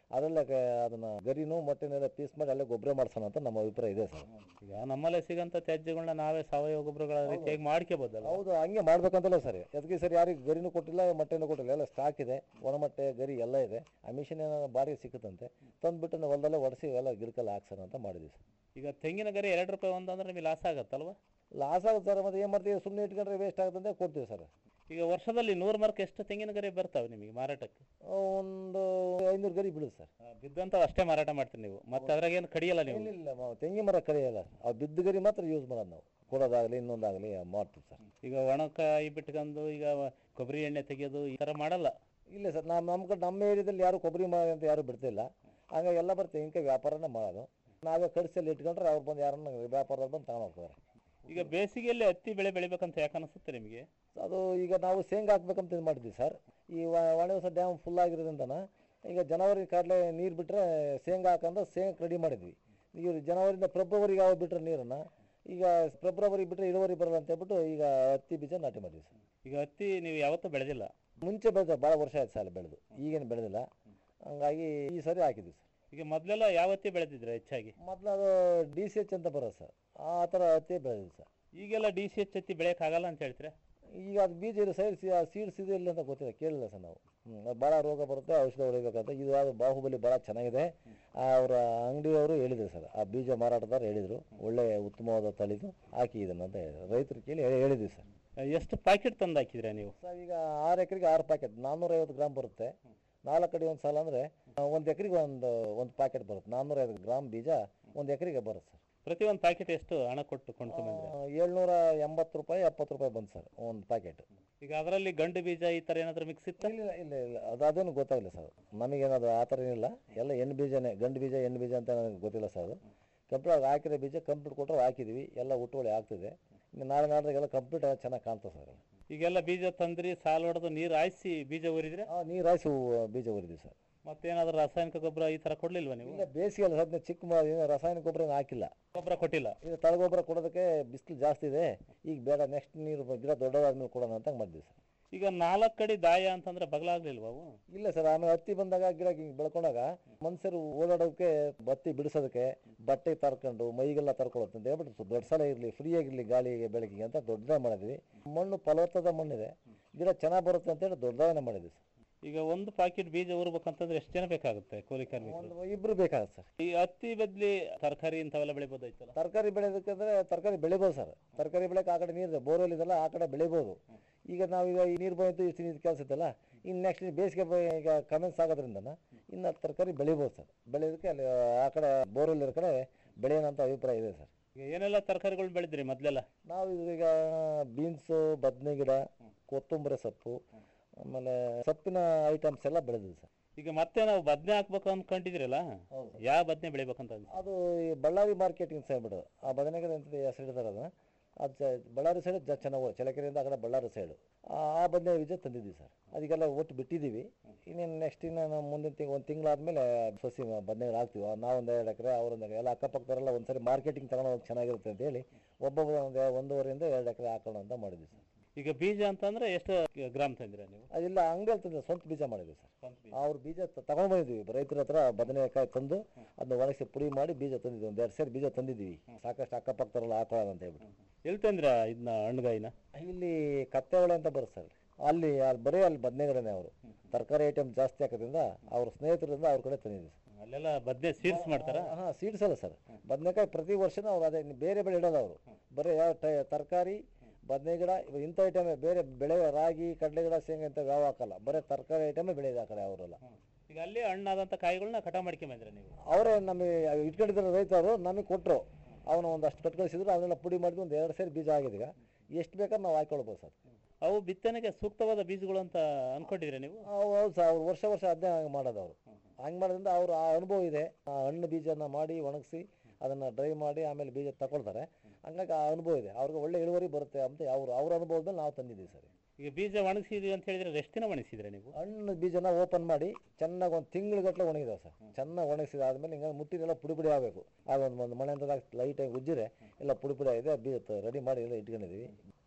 ಅದರಲ್ಲೇ ಕ- ಅದನ್ನ ಗರಿನೂ ಮೊಟ್ಟೆನೆಲ್ಲ ಪೀಸ್ ಮಾಡಿ ಅಲ್ಲೇ ಗೊಬ್ಬರ ಮಾಡ್ಸೋಣ ಅಂತ ನಮ್ಮ ಅಭಿಪ್ರಾಯ ಇದೆ ಸರ್ ಈಗ ನಮ್ಮಲ್ಲೇ ಸಿಗಂತ ತ್ಯಾಜ್ಯಗಳನ್ನ ನಾವೇ ಸಾವಯವ ಗೊಬ್ಬರಗಳ ರೀತಿಯಾಗಿ ಮಾಡ್ಕೋಬೋದಲ್ಲ ಹೌದು ಹಂಗೆ ಮಾಡ್ಬೇಕಂತಲೇ ಸರ್ ಅದಕ್ಕೆ ಸರ್ ಯಾರಿಗೆ ಗರಿನೂ ಕೊಟ್ಟಿಲ್ಲ ಮೊಟ್ಟೆನೂ ಕೊಟ್ಟಿಲ್ಲ ಎಲ್ಲ ಸ್ಟಾಕ್ ಇದೆ ಒಣಮಟ್ಟೆ ಗರಿ ಎಲ್ಲ ಇದೆ ಆ ಮಿಷಿನ್ ಏನೋ ಬಾಡಿಗೆ ಸಿಕ್ಕುತ್ತಂತೆ ತಂದ್ಬಿಟ್ಟು ನಾವು ಹೊಲದಲ್ಲೇ ಒಡಿಸಿ ಎಲ್ಲ ಗಿಡಕಲ್ಲಿ ಹಾಕ್ಸೋಣ ಅಂತ ಮಾಡಿದ್ವಿ ಸರ್ ಈಗ ತೆಂಗಿನ ಗರಿ ಎರಡು ರೂಪಾಯಿ ಒಂದು ಅಂದ್ರೆ ನಿಮಗೆ ಲಾಸ್ ಆಗತ್ತಲ್ವಾ ಲಾಸ್ ಆಗುತ್ತೆ ಸರ್ ಮತ್ತೆ ಏನು ಮಾಡ್ತೀವಿ ಸುಮ್ಮನೆ ಇಟ್ಕೊಂಡ್ರೆ ವೇಸ್ಟ್ ಆಗುತ್ತೆ ಅಂತ ಕೊಡ್ತೀವಿ ಸರ್ ಈಗ ವರ್ಷದಲ್ಲಿ ನೂರು ಮಾರ್ಕ್ ಎಷ್ಟು ತೆಂಗಿನ ಗರಿ ಬರ್ತಾವೆ ನಿಮಗೆ ಮಾರಾಟಕ್ಕೆ ಒಂದು ಐನೂರು ಗರಿ ಬೀಳುತ್ತೆ ಸರ್ ಬಿದ್ದಂತ ಅಷ್ಟೇ ಮಾರಾಟ ಮಾಡ್ತೀರಿ ನೀವು ಮತ್ತೆ ಅದ್ರಾಗ ಏನು ಕಡಿಯಲ್ಲ ನೀವು ಇಲ್ಲ ಇಲ್ಲ ಮ- ತೆಂಗಿನ ಮರ ಕಡಿಯಲ್ಲ ಆ ಬಿದ್ದ ಗರಿ ಮಾತ್ರ ಯೂಸ್ ಮಾಡೋದು ನಾವು ಕೊಡೋದಾಗಲಿ ಇನ್ನೊಂದಾಗಲಿ ಮಾಡ್ತೀವಿ ಸರ್ ಈಗ ಒಣಕಾಯಿ ಬಿಟ್ಕೊಂಡು ಈಗ ಕೊಬ್ಬರಿ ಎಣ್ಣೆ ತೆಗೆಯೋದು ಈ ಥರ ಮಾಡಲ್ಲ ಇಲ್ಲ ಸರ್ ನಾವು ನಮ್ಮ ಕಡೆ ನಮ್ಮ ಏರಿಯಾದಲ್ಲಿ ಯಾರು ಕೊಬ್ಬರಿ ಮಾಡಿ ಅಂತ ಯಾರು ಬಿಡ್ತಿಲ್ಲ ಹಾಗಾಗಿ ಎಲ್ಲ ಬರೀ ತೆಂಗಿನಕಾಯಿ ವ್ಯಾಪಾರನೇ ಮಾಡೋದು ನಾವೇ ಕಡಿಸಲ್ಲಿ ಇಟ್ಕೊಂಡ್ರೆ ಅವ್ರು ಬಂದು ಯಾರನ್ನ ವ್ಯಾಪಾರದಲ್ಲಿ ಬಂದು ತಗೊಂಡು ಹೋಗ್ತಾರೆ ಈಗ ಬೇಸಿಗೆಯಲ್ಲಿ ಹತ್ತಿ ಬೆಳೆ ಬೆಳಿಬೇಕಂತ ಯಾಕೆ ಅನಿಸುತ್ತೆ ನಿಮಗೆ ಅದು ಈಗ ನಾವು ಶೇಂಗಾ ಹಾಕ್ಬೇಕಂತ ಇದು ಮಾಡಿದ್ವಿ ಸರ್ ಈ ಒಣಗಿಸ ಡ್ಯಾಮ್ ಫುಲ್ ಆಗಿರೋದ್ರಿಂದನ ಈಗ ಜನವರಿ ಕಡಲೆ ನೀರು ಬಿಟ್ಟರೆ ಶೇಂಗಾ ಹಾಕಂದ್ರೆ ಶೇಂಗಾ ರೆಡಿ ಮಾಡಿದ್ವಿ ಈಗ ಜನವರಿಯಿಂದ ಫೆಬ್ರವರಿಗೆ ಯಾವ ಬಿಟ್ಟರೆ ನೀರನ್ನು ಈಗ ಫೆಬ್ರವರಿ ಬಿಟ್ಟರೆ ಇಳುವರಿ ಬರಲ್ಲ ಅಂತ ಹೇಳ್ಬಿಟ್ಟು ಈಗ ಹತ್ತಿ ಬೀಜ ನಾಟಿ ಮಾಡಿದ್ವಿ ಸರ್ ಈಗ ಹತ್ತಿ ನೀವು ಯಾವತ್ತೂ ಬೆಳೆದಿಲ್ಲ ಮುಂಚೆ ಬೆಳೆದ ಭಾಳ ವರ್ಷ ಆಯ್ತು ಸಾಲ ಬೆಳೆದು ಈಗೇನು ಬೆಳೆದಿಲ್ಲ ಹಂಗಾಗಿ ಈ ಸರಿ ಹಾಕಿದ್ವಿ ಸರ್ ಈಗ ಮೊದಲೆಲ್ಲ ಯಾವ ಹತ್ತಿ ಬೆಳೆದಿದ್ರೆ ಹೆಚ್ಚಾಗಿ ಮೊದಲು ಅದು ಡಿ ಸಿ ಎಚ್ ಅಂತ ಬರೋದು ಸರ್ ಆ ಥರ ಹತ್ತಿ ಬೆಳೆದಿದೆ ಸರ್ ಈಗೆಲ್ಲ ಡಿ ಸಿ ಎಚ್ ಹತ್ತಿ ಬೆಳೆಯೋಕ್ಕಾಗಲ್ಲ ಅಂತ ಹೇಳ್ತೀರಾ ಈಗ ಅದು ಬೀಜ ಇದೆ ಸೈಡ್ ಸೀಡ್ಸ್ ಇದೆ ಇಲ್ಲ ಅಂತ ಗೊತ್ತಿಲ್ಲ ಕೇಳಿಲ್ಲ ಸರ್ ನಾವು ಹ್ಮ್, ಅದು ಭಾಳ ರೋಗ ಬರುತ್ತೆ ಔಷಧ ಹೊಡಿಬೇಕಂತ ಇದು ಅದು ಬಾಹುಬಲಿ ಭಾಳ ಚೆನ್ನಾಗಿದೆ ಅವರ ಅಂಗಡಿಯವರು ಹೇಳಿದ್ರು ಸರ್ ಆ ಬೀಜ ಮಾರಾಟದಾರ ಹೇಳಿದರು ಒಳ್ಳೆ ಉತ್ತಮವಾದ ತಳಿದು ಹಾಕಿ ಇದನ್ನು ಅಂತ ಹೇಳಿದ್ರು ರೈತರು ಕೇಳಿ ಹೇಳಿ- ಹೇಳಿದ್ವಿ ಸರ್ ಎಷ್ಟು ಪ್ಯಾಕೆಟ್ ತಂದು ಹಾಕಿದ್ರೆ ನೀವು ಸರ್ ಈಗ ಆರು ಎಕರೆಗೆ ಆರು ಪ್ಯಾಕೆಟ್ ನಾನ್ನೂರೈವತ್ತು ಗ್ರಾಮ್ ಬರುತ್ತೆ ನಾಲ್ಕು ಅಡಿ ಒಂದು ಸಾಲ ಅಂದರೆ ಒಂದು ಎಕರೆಗೆ ಒಂದು ಒಂದು ಪ್ಯಾಕೆಟ್ ಬರುತ್ತೆ ನಾನ್ನೂರೈವತ್ತು ಗ್ರಾಮ್ ಬೀಜ ಒಂದು ಎಕರೆಗೆ ಬರುತ್ತೆ ಸರ್ ಪ್ರತಿ ಒಂದು ಪ್ಯಾಕೆಟ್ ಎಷ್ಟು ಹಣ ಕೊಟ್ಟು ಕೊಂಡ್ಕೊಂಬಂದ್ರೆ ಏಳ್ನೂರ ಎಂಬತ್ತು ರೂಪಾಯಿ ಎಪ್ಪತ್ತು ರೂಪಾಯಿ ಬಂತು ಸರ್ ಒಂದು ಪ್ಯಾಕೆಟ್ ಈಗ ಅದರಲ್ಲಿ ಗಂಡು ಬೀಜ ಈ ಥರ ಏನಾದರೂ ಮಿಕ್ಸ್ ಇತ್ತ ಇಲ್ಲ ಇಲ್ಲ ಇಲ್ಲ ಅದು ಅದೇನು ಗೊತ್ತಾಗಲಿಲ್ಲ ಸರ್ ನಮಗೇನದು ಆ ಥರ ಏನಿಲ್ಲ ಎಲ್ಲ ಹೆಣ್ಣು ಬೀಜನೇ ಗಂಡು ಬೀಜ ಹೆಣ್ಣು ಬೀಜ ಅಂತ ನನಗೆ ಗೊತ್ತಿಲ್ಲ ಸರ್ ಅದು ಕಂಪ್ಲೀಟ್ ಹಾಕಿರೋ ಬೀಜ ಕಂಪ್ಲೀಟ್ ಕೊಟ್ಟರೆ ಹಾಕಿದ್ವಿ ಎಲ್ಲ ಹುಟ್ಟುವಳಿ ಆಗ್ತಿದೆ ಇನ್ನು ನಾಳೆ ನಾಡ್ದಾಗೆಲ್ಲ ಕಂಪ್ಲೀಟ್ ಚೆನ್ನಾಗಿ ಕಾಣ್ತದೆ ಸರ್ ಈಗೆಲ್ಲ ಬೀಜ ತಂದ್ರಿ ಸಾಲ ಹೊಡೆದು ನೀರು ಹಾಯಿಸಿ ಬೀಜ ಊರಿದ್ರೆ ನೀರು ಹಾಯಿಸಿ ಬೀಜ ಉರಿದ್ವಿ ಸರ್ ಮತ್ತೇನಾದ್ರೂ ರಾಸಾಯನಿಕ ಗೊಬ್ಬರ ಈ ಥರ ಕೊಡ್ಲಿಲ್ವಾ ನೀವು ಇಲ್ಲ ಬೇಸಿಗೆಲ್ಲ ಸದ್ಯ ಚಿಕ್ಕ ಮ- ಏನು ರಾಸಾಯನಿಕ ಗೊಬ್ಬರ ಏನು ಹಾಕಿಲ್ಲ ಗೊಬ್ಬರ ಕೊಟ್ಟಿಲ್ಲ ಈಗ ತಳಗೊಬ್ಬರ ಕೊಡೋದಕ್ಕೆ ಬಿಸಿಲು ಜಾಸ್ತಿ ಇದೆ ಈಗ ಬೇಡ ನೆಕ್ಸ್ಟ್ ನೀರು ಗಿಡ ದೊಡ್ಡದಾದ್ಮೇಲೆ ಕೊಡೋಣ ಅಂತ ಮಾಡಿದ್ವಿ ಸರ್ ಈಗ ನಾಲ್ಕು ಕಡೆ ದಾಯ ಅಂತಂದ್ರೆ ಬಗಲಾಗ್ಲಿಲ್ವಾ ಅವು ಇಲ್ಲ ಸರ್ ಆಮೇಲೆ ಹತ್ತಿ ಬಂದಾಗ ಗಿಡ ಹಿಂಗ್ ಬೆಳ್ಕೊಂಡಾಗ ಮನುಷ್ಯರು ಓಡಾಡೋಕೆ ಬತ್ತಿ ಬಿಡಿಸೋದಕ್ಕೆ ಬಟ್ಟೆ ತರ್ಕೊಂಡು ಮೈಗೆಲ್ಲ ತರ್ಕೊಳ್ಳುತ್ತೆ ಅಂತ ಹೇಳ್ಬಿಟ್ಟು ಸ್ವಲ್ಪ ದೊಡ್ಡ ಸಲ ಇರಲಿ ಫ್ರೀ ಆಗಿರಲಿ ಗಾಳಿಗೆ ಬೆಳಕಿಗೆ ಅಂತ ದೊಡ್ಡದೇ ಮಾಡಿದ್ವಿ ಮಣ್ಣು ಫಲವತ್ತದ ಮಣ್ಣಿದೆ ಗಿಡ ಚೆನ್ನಾಗಿ ಬರುತ್ತೆ ಅಂತೇಳಿ ದೊಡ್ಡದಾಗನೇ ಮಾಡಿದ್ವಿ ಸರ್ ಈಗ ಒಂದು ಪ್ಯಾಕೆಟ್ ಬೀಜ ಊರ್ಬೇಕಂತಂದ್ರೆ ಎಷ್ಟು ಜನ ಬೇಕಾಗುತ್ತೆ ಕೂಲಿ ಕಾರ್ಮಿಕರು ಒಂದು ಇಬ್ರು ಬೇಕಾಗುತ್ತೆ ಸರ್ ಈ ಹತ್ತಿ ಬದ್ಲಿ ತರಕಾರಿ ಇಂಥವೆಲ್ಲ ಬೆಳಿಬೋದಾಯ್ತಲ್ಲ ತರಕಾರಿ ಬೆಳೆಯೋದಕ್ಕಂದ್ರೆ ತರಕಾರಿ ಬೆಳಿಬೋದು ಸರ್ ತರಕಾರಿ ಬೆಳೆಯೋಕೆ ಆ ಕಡೆ ನೀರು ಬೋರ್ವೆಲ್ ಇದೆಲ್ಲ ಆ ಕಡೆ ಬೆಳಿಬೋದು ಈಗ ನಾವು ಈಗ ಈ ನೀರು ಬಂತು ಇಷ್ಟು ನೀರು ಕೆಲಸ ಇತ್ತಲ್ಲ ಇನ್ನು ನೆಕ್ಸ್ಟ್ ಬೇಸಿಗೆ ಬ- ಈಗ ಕಮೆನ್ಸ್ ಆಗೋದ್ರಿಂದ ಇನ್ನು ತರಕಾರಿ ಬೆಳಿಬೋದು ಸರ್ ಬೆಳೆಯೋದಕ್ಕೆ ಅಲ್ಲಿ ಆ ಕಡೆ ಬೋರ್ವೆಲ್ ಇರೋ ಕಡೆ ಬೆಳೆಯೋಣ ಅಂತ ಅಭಿಪ್ರಾಯ ಇದೆ ಸರ್ ಈಗ ಏನೆಲ್ಲ ತರಕಾರಿಗಳು ಬೆಳೆದ್ರಿ ಮೊದ್ಲೆಲ್ಲ ನಾವು ಈಗ ಬೀನ್ಸು ಬದನೆ ಗಿಡ ಕೊತ್ತಂಬರಿ ಸೊಪ್ಪು ಆಮೇಲೆ ಸೊಪ್ಪಿನ ಐಟಮ್ಸ್ ಎಲ್ಲ ಬೆಳೆದಿದೆ ಸರ್ ಈಗ ಮತ್ತೆ ನಾವು ಬದ್ನೆ ಹಾಕ್ಬೇಕು ಅನ್ಕೊಂಡಿದ್ರಲ್ಲ ಯಾವ ಬದ್ನೆ ಬೆಳಿಬೇಕಂತ ಅನ್ಸುತ್ತೆ? ಅದು ಈ ಬಳ್ಳಾರಿ ಮಾರ್ಕೆಟಿಂಗ್ ಸೈಡ್ ಬಿಡು ಆ ಬದನೆಗಿಡ ಅಂತ ಹೆಸರು ಇಡ್ತಾರೆ ಅದನ್ನ ಅದು ಚ- ಬಳ್ಳಾರಿ ಸೈಡ್ ಜ ಚೆನ್ನಾಗಿ ಚಳಕೆರೆಯಿಂದ ಆ ಕಡೆ ಬಳ್ಳಾರಿ ಸೈಡು ಆ ಬದನೆ ಬೀಜ ತಂದಿದ್ದೀವಿ ಸರ್ ಅದಕ್ಕೆಲ್ಲ ಒಟ್ಟು ಬಿಟ್ಟಿದ್ದೀವಿ ಇನ್ನೇನು ನೆಕ್ಸ್ಟ್ ಇನ್ನು ನಾವು ಮುಂದಿನ ತಿಂಗ್ ಒಂದು ತಿಂಗಳಾದ್ಮೇಲೆ ಸಸಿ ಬದನೆಗಳು ಹಾಕ್ತೀವಿ ನಾವೊಂದು ಎರಡು ಎಕರೆ ಅವರೊಂದು ಎಕರೆ ಎಲ್ಲ ಅಕ್ಕಪಕ್ಕದವರೆಲ್ಲ ಒಂದ್ಸರಿ ಮಾರ್ಕೆಟಿಂಗ್ ತಗೊಂಡು ಹೋಗಿ ಚೆನ್ನಾಗಿರುತ್ತೆ ಅಂತ ಹೇಳಿ ಒಬ್ಬೊಬ್ಬರು ಒಂದು ಒಂದೂವರೆಯಿಂದ ಎರಡು ಎಕರೆ ಹಾಕೋಣ ಅಂತ ಮಾಡಿದ್ವಿ ಸರ್ ಈಗ ಬೀಜ ಅಂತಂದ್ರೆ ಎಷ್ಟು ಗ್ರಾಮ್ ತಂದಿರ ನೀವು ಅದಿಲ್ಲ ಅಂಗಡಿಯಲ್ಲಿ ತಂದು ಸ್ವಂತ ಬೀಜ ಮಾಡಿದ್ವಿ ಸರ್ ಅವ್ರ ಬೀಜ ತಗೊಂಡು ಬಂದಿದ್ವಿ ರೈತರ ಹತ್ರ ಬದನೆಕಾಯಿ ತಂದು ಅದನ್ನ ಒಣಗಿಸಿ ಪುಡಿ ಮಾಡಿ ಬೀಜ ತಂದಿದ್ವಿ ಒಂದು ಎರಡು ಸೇರಿ ಬೀಜ ತಂದಿದ್ವಿ ಸಾಕಷ್ಟು ಅಕ್ಕಪಕ್ಕದವರೆಲ್ಲ ಹಾಕೊಳ್ಳೋಣ ಅಂತ ಹೇಳ್ಬಿಟ್ಟು ಎಲ್ಲಿ ತಂದ್ರ ಇದನ್ನ ಹಣ್ಣುಗಾಯಿನ ಇಲ್ಲಿ ಕತ್ತೆ ಹೊಳೆ ಅಂತ ಬರುತ್ತೆ ಸರ್ ಅಲ್ಲಿ ಅಲ್ಲಿ ಬರೀ ಅಲ್ಲಿ ಬದನೆಗಡನೆ ಅವರು ತರಕಾರಿ ಐಟಮ್ ಜಾಸ್ತಿ ಹಾಕೋದ್ರಿಂದ ಅವ್ರ ಸ್ನೇಹಿತರಿಂದ ಅವ್ರ ಕಡೆ ತಂದಿದ್ವಿ ಸರ್ ಅಲ್ಲೆಲ್ಲ ಬದ್ನೆ ಸೀಡ್ಸ್ ಮಾಡ್ತಾರ ಹಾಂ ಸೀಡ್ಸ್ ಅಲ್ಲ ಸರ್ ಬದನೆಕಾಯಿ ಪ್ರತಿ ವರ್ಷನೂ ಅವ್ರು ಅದೇ ಬೇರೆ ಬೆಳೆ ಇಡೋದು ಅವರು ಬರೀ ಯಾವ ತರಕಾರಿ ಬದನೆ ಗಿಡ ಇವು ಇಂಥ ಐಟಮ್ ಬೇರೆ ಬೆಳೆ ರಾಗಿ ಕಡಲೆ ಗಿಡ ಶೇಂಗಾ ಇಂಥ ಯಾವ ಹಾಕಲ್ಲ ಬರೀ ತರಕಾರಿ ಐಟಮೇ ಬೆಳೆಯೋದು ಆ ಕಡೆ ಅವರೆಲ್ಲ ಈಗ ಅಲ್ಲಿ ಹಣ್ಣಾದಂತ ಕಾಯಿಗಳನ್ನ ಕಟ ಮಾಡ್ಕೊಂಬಂದ್ರೆ ನೀವು ಅವರೇ ನಮಗೆ ಇಟ್ಕೊಂಡಿದ್ದಾರೆ ರೈತರು ನಮಗೆ ಕೊಟ್ಟರು ಅವನು ಒಂದಷ್ಟು ಕಟ್ಕಳಿಸಿದ್ರು ಅದನ್ನೆಲ್ಲ ಪುಡಿ ಮಾಡಿದ್ವಿ ಒಂದು ಎರಡು ಸೇರಿ ಬೀಜ ಆಗಿದೆ ಈಗ ಎಷ್ಟು ಬೇಕಾದ್ರೆ ನಾವು ಹಾಕೊಳ್ಬೋದು ಸರ್ ಅವು ಬಿತ್ತನೆಗೆ ಸೂಕ್ತವಾದ ಬೀಜಗಳು ಅಂತ ಅನ್ಕೊಂಡಿದ್ರೆ ನೀವು ಅವು ಹೌದು ಸರ್ ಅವ್ರು ವರ್ಷ ವರ್ಷ ಅದನ್ನೇ ಹಂಗೆ ಮಾಡೋದು ಅವರು ಹಂಗೆ ಮಾಡೋದ್ರಿಂದ ಅವ್ರು ಆ ಅನುಭವ ಇದೆ ಆ ಹಣ್ಣು ಬೀಜನ ಮಾಡಿ ಒಣಗಿಸಿ ಅದನ್ನು ಡ್ರೈ ಮಾಡಿ ಆಮೇಲೆ ಬೀಜ ತಗೊಳ್ತಾರೆ ಹಂಗಾಗಿ ಆ ಅನುಭವ ಇದೆ ಅವ್ರಿಗೆ ಒಳ್ಳೆ ಇಳುವರಿ ಬರುತ್ತೆ ಅಂತ ಅವ್ರು ಅವ್ರ ಅನುಭವದ ಮೇಲೆ ನಾವು ತಂದಿದ್ದೀವಿ ಸರ್ ಈಗ ಬೀಜ ಒಣಗಿಸಿದ್ವಿ ಅಂತ ಹೇಳಿದ್ರೆ ಎಷ್ಟು ದಿನ ಒಣಗಿಸಿದ್ರೆ ನೀವು ಹಣ್ಣು ಬೀಜನ ಓಪನ್ ಮಾಡಿ ಚೆನ್ನಾಗಿ ಒಂದು ತಿಂಗ್ಳುಗಟ್ಟಲೆ ಒಣಗಿದಾವೆ ಸರ್ ಚೆನ್ನಾಗಿ ಒಣಗಿಸಿದ ಆದಮೇಲೆ ಹಿಂಗೆ ಮುಟ್ಟಿನೆಲ್ಲ ಪುಡಿ ಪುಡಿ ಆಗಬೇಕು ಆಗ ಒಂದು ಒಂದು ಮಳೆ ಅಂತದಾಗ ಲೈಟಾಗಿ ಉಜ್ಜಿರೆ ಎಲ್ಲ ಪುಡಿ ಪುಡಿ ಆಗಿದೆ ಬೀಜ ರೆಡಿ ಮಾಡಿ ಎಲ್ಲ ಇಟ್ಕೊಂಡಿದ್ದೀವಿ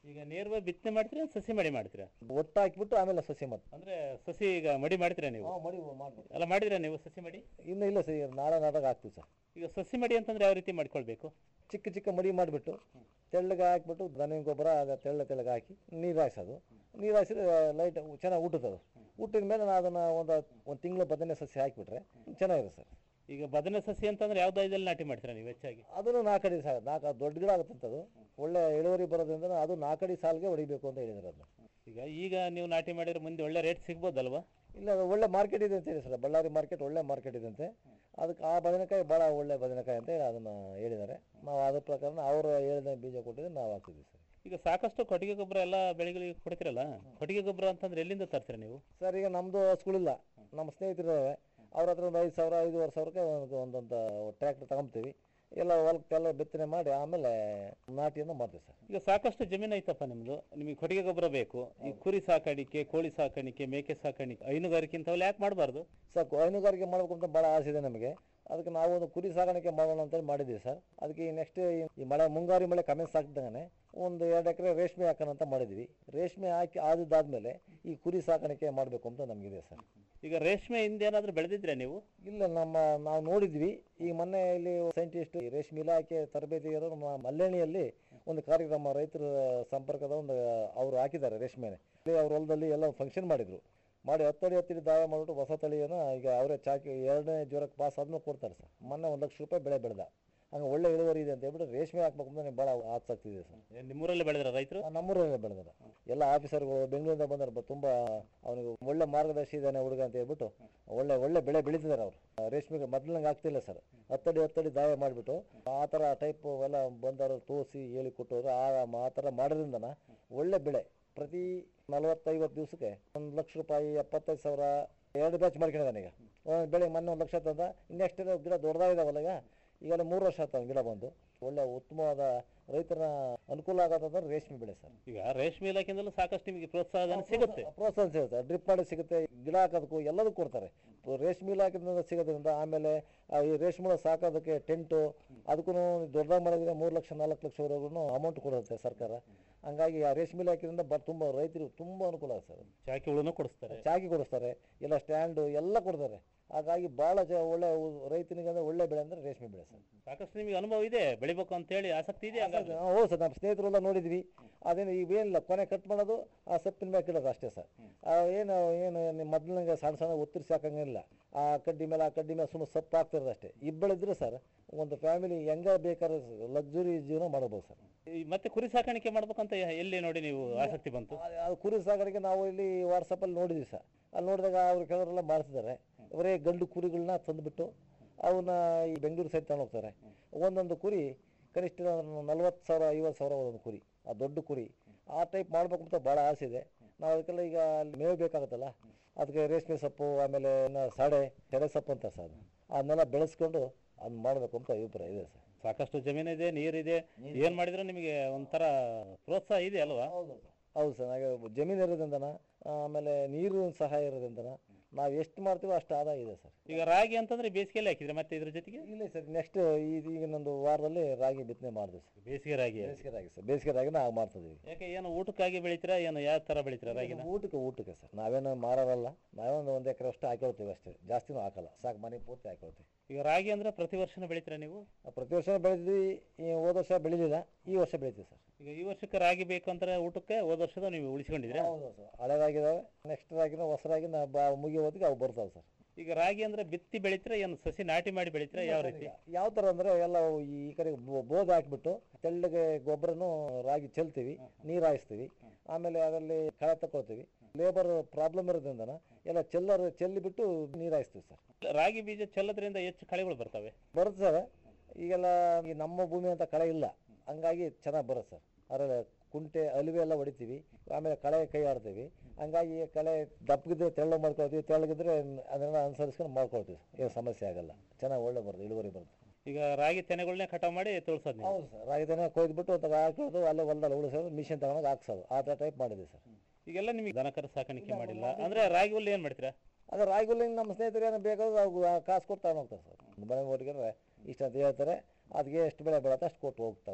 ಈಗ ನೇರವಾಗಿ ಬಿತ್ತನೆ ಮಾಡ್ತೀರಾ ಸಸಿ ಮಡಿ ಮಾಡ್ತೀರಾ ಒಟ್ಟು ಹಾಕಿಬಿಟ್ಟು ಆಮೇಲೆ ಸಸಿ ಮತ್ತೆ ಅಂದ್ರೆ ಸಸಿ ಈಗ ಮಡಿ ಮಾಡ್ತೀರಾ ನೀವು ಮಡಿ ಮಾಡ್ಬಿಟ್ಟು ಅಲ್ಲ ಮಾಡಿದ್ರಾ ನೀವು ಸಸಿ ಮಡಿ ಇನ್ನೂ ಇಲ್ಲ ಸರ್ ನಾಳೆ ನಾದಾಗ ಹಾಕ್ತೀವಿ ಸರ್ ಈಗ ಸಸಿ ಮಡಿ ಅಂತಂದ್ರೆ ಯಾವ ರೀತಿ ಮಾಡ್ಕೊಳ್ಬೇಕು ಚಿಕ್ಕ ಚಿಕ್ಕ ಮಡಿ ಮಾಡಿಬಿಟ್ಟು ತೆಳ್ಳಗೆ ಹಾಕ್ಬಿಟ್ಟು ದನ ಗೊಬ್ಬರ ಅದ ತೆಳ್ಳ ತೆಳ್ಳಗೆ ಹಾಕಿ ನೀರು ಹಾಯಿಸೋದು ನೀರು ಹಾಯಿಸಿದ್ರೆ ಲೈಟ್ ಚೆನ್ನಾಗಿ ಹುಟ್ಟುತ್ತದು ಹುಟ್ಟಿದ ಮೇಲೆ ನಾನು ಅದನ್ನು ಒಂದು ಒಂದು ತಿಂಗಳು ಬದನೆ ಸಸಿ ಹಾಕಿಬಿಟ್ರೆ ಚೆನ್ನಾಗಿದೆ ಸರ್ ಈಗ ಬದನೆ ಸಸಿ ಅಂತಂದ್ರೆ ಯಾವ ದಾಯದಲ್ಲಿ ನಾಟಿ ಮಾಡ್ತೀರಾ ನೀವು ಹೆಚ್ಚಾಗಿ ಅದನ್ನು ನಾಲ್ಕಡಿ ಸಾಲ ನಾಲ್ಕು ದೊಡ್ಡ ಗಿಡ ಆಗುತ್ತೆ ಅದು ಒಳ್ಳೆ ಇಳುವರಿ ಬರೋದ್ರಿಂದ ಅದು ನಾಲ್ಕಡಿ ಸಾಲಿಗೆ ಹೊಡಿಬೇಕು ಅಂತ ಹೇಳಿದ್ರು ಅದನ್ನ ಈಗ ಈಗ ನೀವು ನಾಟಿ ಮಾಡಿದ್ರೆ ಮುಂದೆ ಒಳ್ಳೆ ರೇಟ್ ಸಿಗ್ಬೋದಲ್ವಾ ಇಲ್ಲ ಅದು ಒಳ್ಳೆ ಮಾರ್ಕೆಟ್ ಇದೆ ಅಂತ ಹೇಳಿ ಸರ್ ಬಳ್ಳಾರಿ ಮಾರ್ಕೆಟ್ ಒಳ್ಳೆ ಮಾರ್ಕೆಟ್ ಇದೆ ಅಂತೆ ಅದಕ್ಕೆ ಆ ಬದನೆಕಾಯಿ ಭಾಳ ಒಳ್ಳೆ ಬದನೆಕಾಯಿ ಅಂತ ಹೇಳಿ ಅದನ್ನು ಹೇಳಿದ್ದಾರೆ ನಾವು ಅದ್ರ ಪ್ರಕಾರ ಅವರು ಹೇಳಿದ ಬೀಜ ಕೊಟ್ಟಿದ್ದು ನಾವು ಹಾಕ್ತಿದ್ವಿ ಸರ್ ಈಗ ಸಾಕಷ್ಟು ಕೊಟ್ಟಿಗೆ ಗೊಬ್ಬರ ಎಲ್ಲ ಬೆಳೆಗಳಿಗೆ ಕೊಡ್ತಿರಲ್ಲ ಕೊಟ್ಟಿಗೆ ಗೊಬ್ಬರ ಅಂತಂದ್ರೆ ಎಲ್ಲಿಂದ ತರ್ತೀರಾ ನೀವು ಸರ್ ಈಗ ನಮ್ಮದು ಹಸುಗಳಿಲ್ಲ ನಮ್ಮ ಸ್ನೇಹಿತರಿದ್ದಾವೆ ಅವ್ರ ಹತ್ರ ಒಂದು ಐದು ಸಾವಿರ ಐದೂವರೆ ಸಾವಿರಕ್ಕೆ ಒಂದು ಒಂದೊಂದು ಟ್ರ್ಯಾಕ್ಟರ್ ತಗೊಂತೀವಿ ಎಲ್ಲ ಹೊಲಕ್ಕೆ ಎಲ್ಲ ಬಿತ್ತನೆ ಮಾಡಿ ಆಮೇಲೆ ನಾಟಿಯನ್ನು ಮಾಡ್ತೀವಿ ಸರ್ ಈಗ ಸಾಕಷ್ಟು ಜಮೀನು ಐತಪ್ಪ ನಿಮ್ದು ನಿಮಗೆ ಕೊಟ್ಟಿಗೆ ಗೊಬ್ಬರ ಬೇಕು ಈ ಕುರಿ ಸಾಕಾಣಿಕೆ ಕೋಳಿ ಸಾಕಾಣಿಕೆ ಮೇಕೆ ಸಾಕಾಣಿಕೆ ಹೈನುಗಾರಿಕೆ ಇಂಥವೆಲ್ಲ ಯಾಕೆ ಮಾಡಬಾರ್ದು ಸಾಕು ಹೈನುಗಾರಿಕೆ ಮಾಡಬೇಕು ಅಂತ ಭಾಳ ಆಸೆ ಇದೆ ನಮಗೆ ಅದಕ್ಕೆ ನಾವು ಒಂದು ಕುರಿ ಸಾಗಾಣಿಕೆ ಮಾಡೋಣ ಅಂತೇಳಿ ಮಾಡಿದ್ದೀವಿ ಸರ್ ಅದಕ್ಕೆ ನೆಕ್ಸ್ಟ್ ಈ ಮಳೆ ಮುಂಗಾರಿ ಮಳೆ ಕಮೆನ್ಸ್ ಆಗ್ದಂಗೆ ಒಂದು ಎರಡು ಎಕರೆ ರೇಷ್ಮೆ ಹಾಕೋಣ ಅಂತ ಮಾಡಿದ್ವಿ ರೇಷ್ಮೆ ಹಾಕಿ ಆದಿದ್ದಾದ್ಮೇಲೆ ಈ ಕುರಿ ಸಾಕಾಣಿಕೆ ಮಾಡಬೇಕು ಅಂತ ನಮಗಿದೆ ಸರ್ ಈಗ ರೇಷ್ಮೆ ಹಿಂದೆ ಏನಾದರೂ ಬೆಳೆದಿದ್ರೆ ನೀವು ಇಲ್ಲ ನಮ್ಮ ನಾವು ನೋಡಿದ್ವಿ ಈ ಮೊನ್ನೆ ಇಲ್ಲಿ ಸೈಂಟಿಸ್ಟ್ ರೇಷ್ಮೆ ಇಲಾಖೆ ತರಬೇತಿಯರು ನಮ್ಮ ಮಲ್ಲೇಣಿಯಲ್ಲಿ ಒಂದು ಕಾರ್ಯಕ್ರಮ ರೈತರ ಸಂಪರ್ಕದ ಒಂದು ಅವರು ಹಾಕಿದ್ದಾರೆ ರೇಷ್ಮೆನೆ ಇಲ್ಲಿ ಅವ್ರ ಹೊಲದಲ್ಲಿ ಎಲ್ಲ ಫಂಕ್ಷನ್ ಮಾಡಿದ್ರು ಮಾಡಿ ಹತ್ತಡಿ ಹತ್ತಡಿ ದಾಯ ಮಾಡಿಬಿಟ್ಟು ಹೊಸ ತಳಿಯನ್ನು ಈಗ ಅವರೇ ಚಾಕಿ ಎರಡನೇ ಜ್ವರಕ್ಕೆ ಪಾಸ್ ಆದ್ಮೇಲೆ ಕೊಡ್ತಾರೆ ಸರ್ ಮೊನ್ನೆ ಒಂದು ಲಕ್ಷ ರೂಪಾಯಿ ಬೆಳೆ ಬೆಳೆದ ಹಂಗೆ ಒಳ್ಳೆ ಇಳುವರಿ ಇದೆ ಅಂತ ಹೇಳ್ಬಿಟ್ಟು ರೇಷ್ಮೆ ಹಾಕ್ಬೇಕು ಅಂತ ನನಗೆ ಭಾಳ ಆಸಕ್ತಿ ಇದೆ ಸರ್ ನಿಮ್ಮೂರಲ್ಲೇ ಬೆಳೆದ್ರ ರೈತರು ನಮ್ಮೂರಲ್ಲೇ ಬೆಳೆದಾರ ಎಲ್ಲ ಆಫೀಸರ್ಗಳು ಬೆಂಗಳೂರಿಂದ ಬಂದಾರ ತುಂಬ ಅವನಿಗೆ ಒಳ್ಳೆ ಮಾರ್ಗದರ್ಶಿ ಇದ್ದಾನೆ ಹುಡುಗ ಅಂತ ಹೇಳ್ಬಿಟ್ಟು ಒಳ್ಳೆ ಒಳ್ಳೆ ಬೆಳೆ ಬೆಳೀತಿದ್ದಾರೆ ಅವರು ರೇಷ್ಮೆಗೆ ಮೊದಲಿನಂಗೆ ಆಗ್ತಿಲ್ಲ ಸರ್ ಹತ್ತಡಿ ಹತ್ತಡಿ ದಾಯ ಮಾಡಿಬಿಟ್ಟು ಆ ಥರ ಟೈಪ್ ಎಲ್ಲ ಬಂದವರು ತೋರಿಸಿ ಹೇಳಿಕೊಟ್ಟವರು ಆ ಆ ಥರ ಮಾಡೋದ್ರಿಂದನ ಒಳ್ಳೆ ಬೆಳೆ ಪ್ರತಿ ನಲವತ್ತೈವತ್ತು ದಿವಸಕ್ಕೆ ಒಂದು ಲಕ್ಷ ರೂಪಾಯಿ ಎಪ್ಪತ್ತೈದು ಸಾವಿರ ಎರಡು ಬ್ಯಾಚ್ ಮಾಡ್ಕೊಂಡಿದ್ದಾನೆ ಈಗ ಒಂದ್ ಬೆಳೆ ಮೊನ್ನೆ ಒಂದು ಲಕ್ಷ ತಂದ ನೆಕ್ಸ್ಟ್ ಗಿಡ ದೊಡ್ಡದಾಗಿದಾವಲ್ಲ ಈಗ ಈಗೆಲ್ಲ ಮೂರು ವರ್ಷ ಆಯ್ತು ಗಿಡ ಬಂದು ಒಳ್ಳೆ ಉತ್ತಮವಾದ ರೈತರ ಅನುಕೂಲ ಆಗೋದಂದ್ರೆ ರೇಷ್ಮೆ ಬೆಳೆ ಸರ್ ಈಗ ರೇಷ್ಮೆ ಇಲಾಖೆಯಿಂದಲೂ ಸಾಕಷ್ಟು ನಿಮಗೆ ಪ್ರೋತ್ಸಾಹ ಸಿಗುತ್ತೆ ಪ್ರೋತ್ಸಾಹ ಸಿಗುತ್ತೆ ಡ್ರಿಪ್ ಮಾಡಿ ಸಿಗುತ್ತೆ ಗಿಡ ಹಾಕೋದಕ್ಕೂ ಎಲ್ಲದಕ್ಕೂ ಕೊಡ್ತಾರೆ ಪ- ರೇಷ್ಮೆ ಇಲಾಖೆಯಿಂದ ಸಿಗೋದ್ರಿಂದ ಆಮೇಲೆ ಆ ಈ ರೇಷ್ಮೆ ಸಾಕೋದಕ್ಕೆ ಟೆಂಟು ಅದಕ್ಕೂ ದೊಡ್ಡದಾಗಿ ಮಾಡಿದ್ರೆ ಮೂರು ಲಕ್ಷ ನಾಲ್ಕು ಲಕ್ಷವರೆಗೂ ಅಮೌಂಟ್ ಕೊಡುತ್ತೆ ಸರ್ಕಾರ ಹಂಗಾಗಿ ಆ ರೇಷ್ಮೆ ಇಲಾಖೆಯಿಂದ ಬ ತುಂಬ ರೈತರಿಗೆ ತುಂಬ ಅನುಕೂಲ ಆಗುತ್ತೆ ಸರ್ ಚಾಕಿ ಹುಳುನು ಕೊಡಿಸ್ತಾರೆ ಚಾಕಿ ಕೊಡಿಸ್ತಾರೆ ಎಲ್ಲ ಸ್ಟ್ಯಾಂಡು ಎಲ್ಲ ಕೊಡ್ತಾರೆ ಹಾಗಾಗಿ ಭಾಳ ಜ ಒಳ್ಳೆ ಉ- ರೈತನಿಗೆ ಅಂದ್ರೆ ಒಳ್ಳೆ ಬೆಳೆ ಅಂದ್ರೆ ರೇಷ್ಮೆ ಬೆಳೆ ಸರ್ ಸಾಕಷ್ಟು ನಿಮಗೆ ಅನುಭವ ಇದೆ ಬೆಳಿಬೇಕು ಅಂತ ಹೇಳಿ ಆಸಕ್ತಿ ಇದೆ ಹಂಗಾದ್ರೆ ಹಾ, ಹೌದು ಸರ್ ನಮ್ಮ ಸ್ನೇಹಿತರೆಲ್ಲ ನೋಡಿದ್ವಿ ಅದೇನು ಈಗ ಏನಿಲ್ಲ ಕೊನೆ ಕಟ್ ಮಾಡೋದು ಆ ಸೊಪ್ಪಿನ ಮೇಲೆ ಇಡೋದು ಅಷ್ಟೇ ಸರ್ ಆ ಏನು ಏನು ನಿಮ್ಮ ಮೊದಲಿನಂಗೆ ಸಣ್ಣ ಸಣ್ಣ ಒತ್ತರಿಸಿ ಹಾಕಂಗಿಲ್ಲ ಆ ಕಡ್ಡಿ ಮೇಲೆ ಆ ಕಡ್ಡಿ ಮೇಲೆ ಸುಮ್ಮನೆ ಸೊಪ್ಪು ಹಾಕ್ತಿರೋದು ಅಷ್ಟೇ ಇಬ್ಬಳಿದ್ರೆ ಸರ್ ಒಂದು ಫ್ಯಾಮಿಲಿ ಹೆಂಗ ಬೇಕಾದ್ರೆ ಲಕ್ಸುರಿ ಜೀವನ ಮಾಡಬಹುದು ಸರ್ ಈ ಮತ್ತೆ ಕುರಿ ಸಾಕಾಣಿಕೆ ಮಾಡ್ಬೇಕಂತ ಎಲ್ಲಿ ನೋಡಿ ನೀವು ಆಸಕ್ತಿ ಬಂತು ಅದು ಕುರಿ ಸಾಗಾಣಿಕೆ ನಾವು ಇಲ್ಲಿ ವಾಟ್ಸಪ್ಪಲ್ಲಿ ನೋಡಿದ್ವಿ ಸರ್ ಅಲ್ಲಿ ನೋಡಿದಾಗ ಅವ್ರು ಕೆಲವರೆಲ್ಲ ಮಾಡ್ತಿದ್ದಾರೆ ಬರೀ ಗಂಡು ಕುರಿಗಳನ್ನ ತಂದುಬಿಟ್ಟು ಅವನ್ನ ಈ ಬೆಂಗಳೂರು ಸೈಡ್ ತಗೊಂಡು ಹೋಗ್ತಾರೆ ಒಂದೊಂದು ಕುರಿ ಕನಿಷ್ಠ ನಲ್ವತ್ತು ಸಾವಿರ ಐವತ್ತು ಸಾವಿರ ಒಂದೊಂದು ಕುರಿ ಆ ದೊಡ್ಡ ಕುರಿ ಆ ಟೈಪ್ ಮಾಡ್ಬೇಕು ಅಂತ ಭಾಳ ಆಸೆ ಇದೆ ನಾವು ಅದಕ್ಕೆಲ್ಲ ಈಗ ಅಲ್ಲಿ ಮೇವು ಬೇಕಾಗುತ್ತಲ್ಲ ಅದಕ್ಕೆ ರೇಷ್ಮೆ ಸೊಪ್ಪು ಆಮೇಲೆ ಇನ್ನು ಸಾಡೆ ತೆರೆ ಸೊಪ್ಪು ಅಂತ ಸರ್ ಅದನ್ನೆಲ್ಲ ಬೆಳೆಸ್ಕೊಂಡು ಅದನ್ನ ಮಾಡಬೇಕು ಅಂತ ಅಭಿಪ್ರಾಯ ಇದೆ ಸರ್ ಸಾಕಷ್ಟು ಜಮೀನಿದೆ ನೀರಿದೆ ಏನ್ ಮಾಡಿದ್ರು ನಿಮಗೆ ಒಂಥರ ಪ್ರೋತ್ಸಾಹ ಇದೆ ಅಲ್ವಾ ಹೌದು ಸರ್ ಹಾಗೆ ಜಮೀನು ಇರೋದ್ರಿಂದನ ಆಮೇಲೆ ನೀರು ಸಹಾಯ ಇರೋದ್ರಿಂದನ ನಾವು ಎಷ್ಟು ಮಾಡ್ತೀವೋ ಅಷ್ಟು ಆದಾಯ ಇದೆ ಸರ್ ಈಗ ರಾಗಿ ಅಂತಂದ್ರೆ ಬೇಸಿಗೆಯಲ್ಲಿ ಹಾಕಿದ್ರೆ ಮತ್ತೆ ಇದ್ರ ಜೊತೆಗೆ ಇಲ್ಲ ಸರ್ ನೆಕ್ಸ್ಟ್ ಈಗ ಇನ್ನೊಂದು ವಾರದಲ್ಲಿ ರಾಗಿ ಬಿತ್ತನೆ ಮಾಡಿದ್ವಿ ಸರ್ ಬೇಸಿಗೆ ರಾಗಿ ಬೇಸಿಗೆ ರಾಗಿ ಸರ್ ಬೇಸಿಗೆ ರಾಗಿನ ನಾವು ಮಾಡ್ತಿದ್ದೀವಿ ಯಾಕೆ ಏನು ಊಟಕ್ಕಾಗಿ ಬೆಳಿತೀರಾ ಏನು ಯಾವ ತರ ಬೆಳಿತೀರಾ ರಾಗಿನ ಊಟಕ್ಕೆ ಊಟಕ್ಕೆ ಸರ್ ನಾವೇನು ಮಾರೋರಲ್ಲ ನಾವೇ ಒಂದು ಒಂದು ಎಕರೆ ಅಷ್ಟು ಹಾಕೊಳ್ತೀವಿ ಅಷ್ಟೇ ಜಾಸ್ತಿನೂ ಹಾಕಲ್ಲ ಸಾಕು ಮನೆ ಪೂರ್ತಿ ಹಾಕೊಳ್ತೀವಿ ಈಗ ರಾಗಿ ಅಂದ್ರೆ ಪ್ರತಿ ವರ್ಷನೂ ಬೆಳಿತೀರಾ ನೀವು ಪ್ರತಿ ವರ್ಷ ಬೆಳೆದಿದ್ವಿ ಈ ಹೋದ ವರ್ಷ ಬೆಳಿಲಿಲ್ಲ ಈ ವರ್ಷ ಬೆಳಿತೀವಿ ಸರ್ ಈಗ ಈ ವರ್ಷಕ್ಕೆ ರಾಗಿ ಬೇಕು ಅಂದ್ರೆ ಊಟಕ್ಕೆ ಹೋದ ವರ್ಷದ ನೀವು ಉಳಿಸ್ಕೊಂಡಿದ್ದೀರಾ ಹೌದು ಸರ್ ಹಳೆ ರಾಗಿದಾವೆ ನೆಕ್ಸ್ಟ್ ರಾಗಿನ ಹೊಸ ರಾಗಿನ ಬಾ ಮುಗಿಯೋ ಹೊತ್ತಿಗೆ ಅವು ಬರ್ತಾವೆ ಸರ್ ಈಗ ರಾಗಿ ಅಂದ್ರೆ ಬಿತ್ತಿ ಬೆಳಿತೀರಾ ಏನು ಸಸಿ ನಾಟಿ ಮಾಡಿ ಬೆಳಿತೀರಾ ಯಾವ ರೀತಿ ಯಾವ ಥರ ಅಂದರೆ ಎಲ್ಲ ಈ ಕಡೆ ಬೋ- ಬೋದ್ ಹಾಕ್ಬಿಟ್ಟು ತೆಳ್ಳಗೆ ಗೊಬ್ಬರನು ರಾಗಿ ಚೆಲ್ತೀವಿ ನೀರು ಹಾಯಿಸ್ತೀವಿ ಆಮೇಲೆ ಅದರಲ್ಲಿ ಕಳೆ ತಗೊಳ್ತೀವಿ ಲೇಬರ್ ಪ್ರಾಬ್ಲಮ್ ಇರೋದ್ರಿಂದ ಎಲ್ಲ ಚೆಲ್ಲರ್ ಚೆಲ್ಲಿಬಿಟ್ಟು ನೀರು ಹಾಯಿಸ್ತೀವಿ ಸರ್ ರಾಗಿ ಬೀಜ ಚೆಲ್ಲೋದ್ರಿಂದ ಹೆಚ್ಚು ಕಳೆಗಳು ಬರ್ತವೆ ಬರುತ್ತೆ ಸರ್ ಈಗೆಲ್ಲ ಈ ನಮ್ಮ ಭೂಮಿ ಅಂತ ಕಳೆ ಇಲ್ಲ ಹಂಗಾಗಿ ಚೆನ್ನಾಗಿ ಬರುತ್ತೆ ಸರ್ ಅದರಲ್ಲಿ ಕುಂಟೆ ಅಲಿವೆ ಎಲ್ಲ ಹೊಡಿತೀವಿ ಆಮೇಲೆ ಕಳೆ ಕೈ ಆಡ್ತೀವಿ ಹಂಗಾಗಿ ಕಳೆ ದಪ್ಪಗಿದ್ರೆ ತೆಳ್ಳು ಮಾಡ್ಕೊಳ್ತೀವಿ ತೆಳ್ಳಗಿದ್ರೆ ಅದನ್ನ ಅನುಸರಿಸ್ಕೊಂಡು ಮಾಡ್ಕೊಳ್ತೀವಿ ಏನು ಸಮಸ್ಯೆ ಆಗಲ್ಲ ಚೆನ್ನಾಗಿ ಒಳ್ಳೆ ಬರುತ್ತೆ ಇಳುವರಿ ಬರುತ್ತೆ ಈಗ ರಾಗಿ ತೆನೆಗಳನ್ನೇ ಕಟಾವ್ ಮಾಡಿ ತುಳ್ಸೋದು ನೀವು ಹೌದು ಸರ್ ರಾಗಿ ತೆನೆ ಕೊಯ್ದುಬಿಟ್ಟು ಅದಾಗ ಹಾಕೋದು ಅಲ್ಲೇ ಹೊಲದಲ್ಲಿ ಉಳಿಸೋದು ಮಿಷಿನ್ ತಗೊಂಡಾಗ ಹಾಕ್ಸೋದು ಆ ಥರ ಟೈಪ್ ಮಾಡಿದೆ ಸರ್ ಈಗೆಲ್ಲ ನಿಮಗೆ ದನಕರ ಸಾಕಾಣಿಕೆ ಮಾಡಿಲ್ಲ ಅಂದ್ರೆ ರಾಗಿ ಹುಲ್ಲು ಏನ್ ಮಾಡ್ತೀರಾ ಅದೇ ರಾಗಿ ಹುಲ್ಲಿನ ನಮ್ಮ ಸ್ನೇಹಿತರು ಏನೋ ಬೇಕಾದ್ರೆ ಅವ್ರು ಆ ಕಾಸು ಕೊಟ್ಟು ತಗೊಂಡು ಹೋಗ್ತಾರೆ ಸರ್ ಮನೆ ಒಟ್ಟಿಗೆ ಇಷ್ಟ ಅಂತ ಹೇಳ್ತಾರೆ ಅದಕ್ಕೆ ಎಷ್ಟು ಬೆಳೆ ಬರುತ್ತೆ ಅಷ್ಟು ಕೊಟ್ಟು ಹೋಗ್ತಾರೆ ಹೋಗ್ತಾರೆ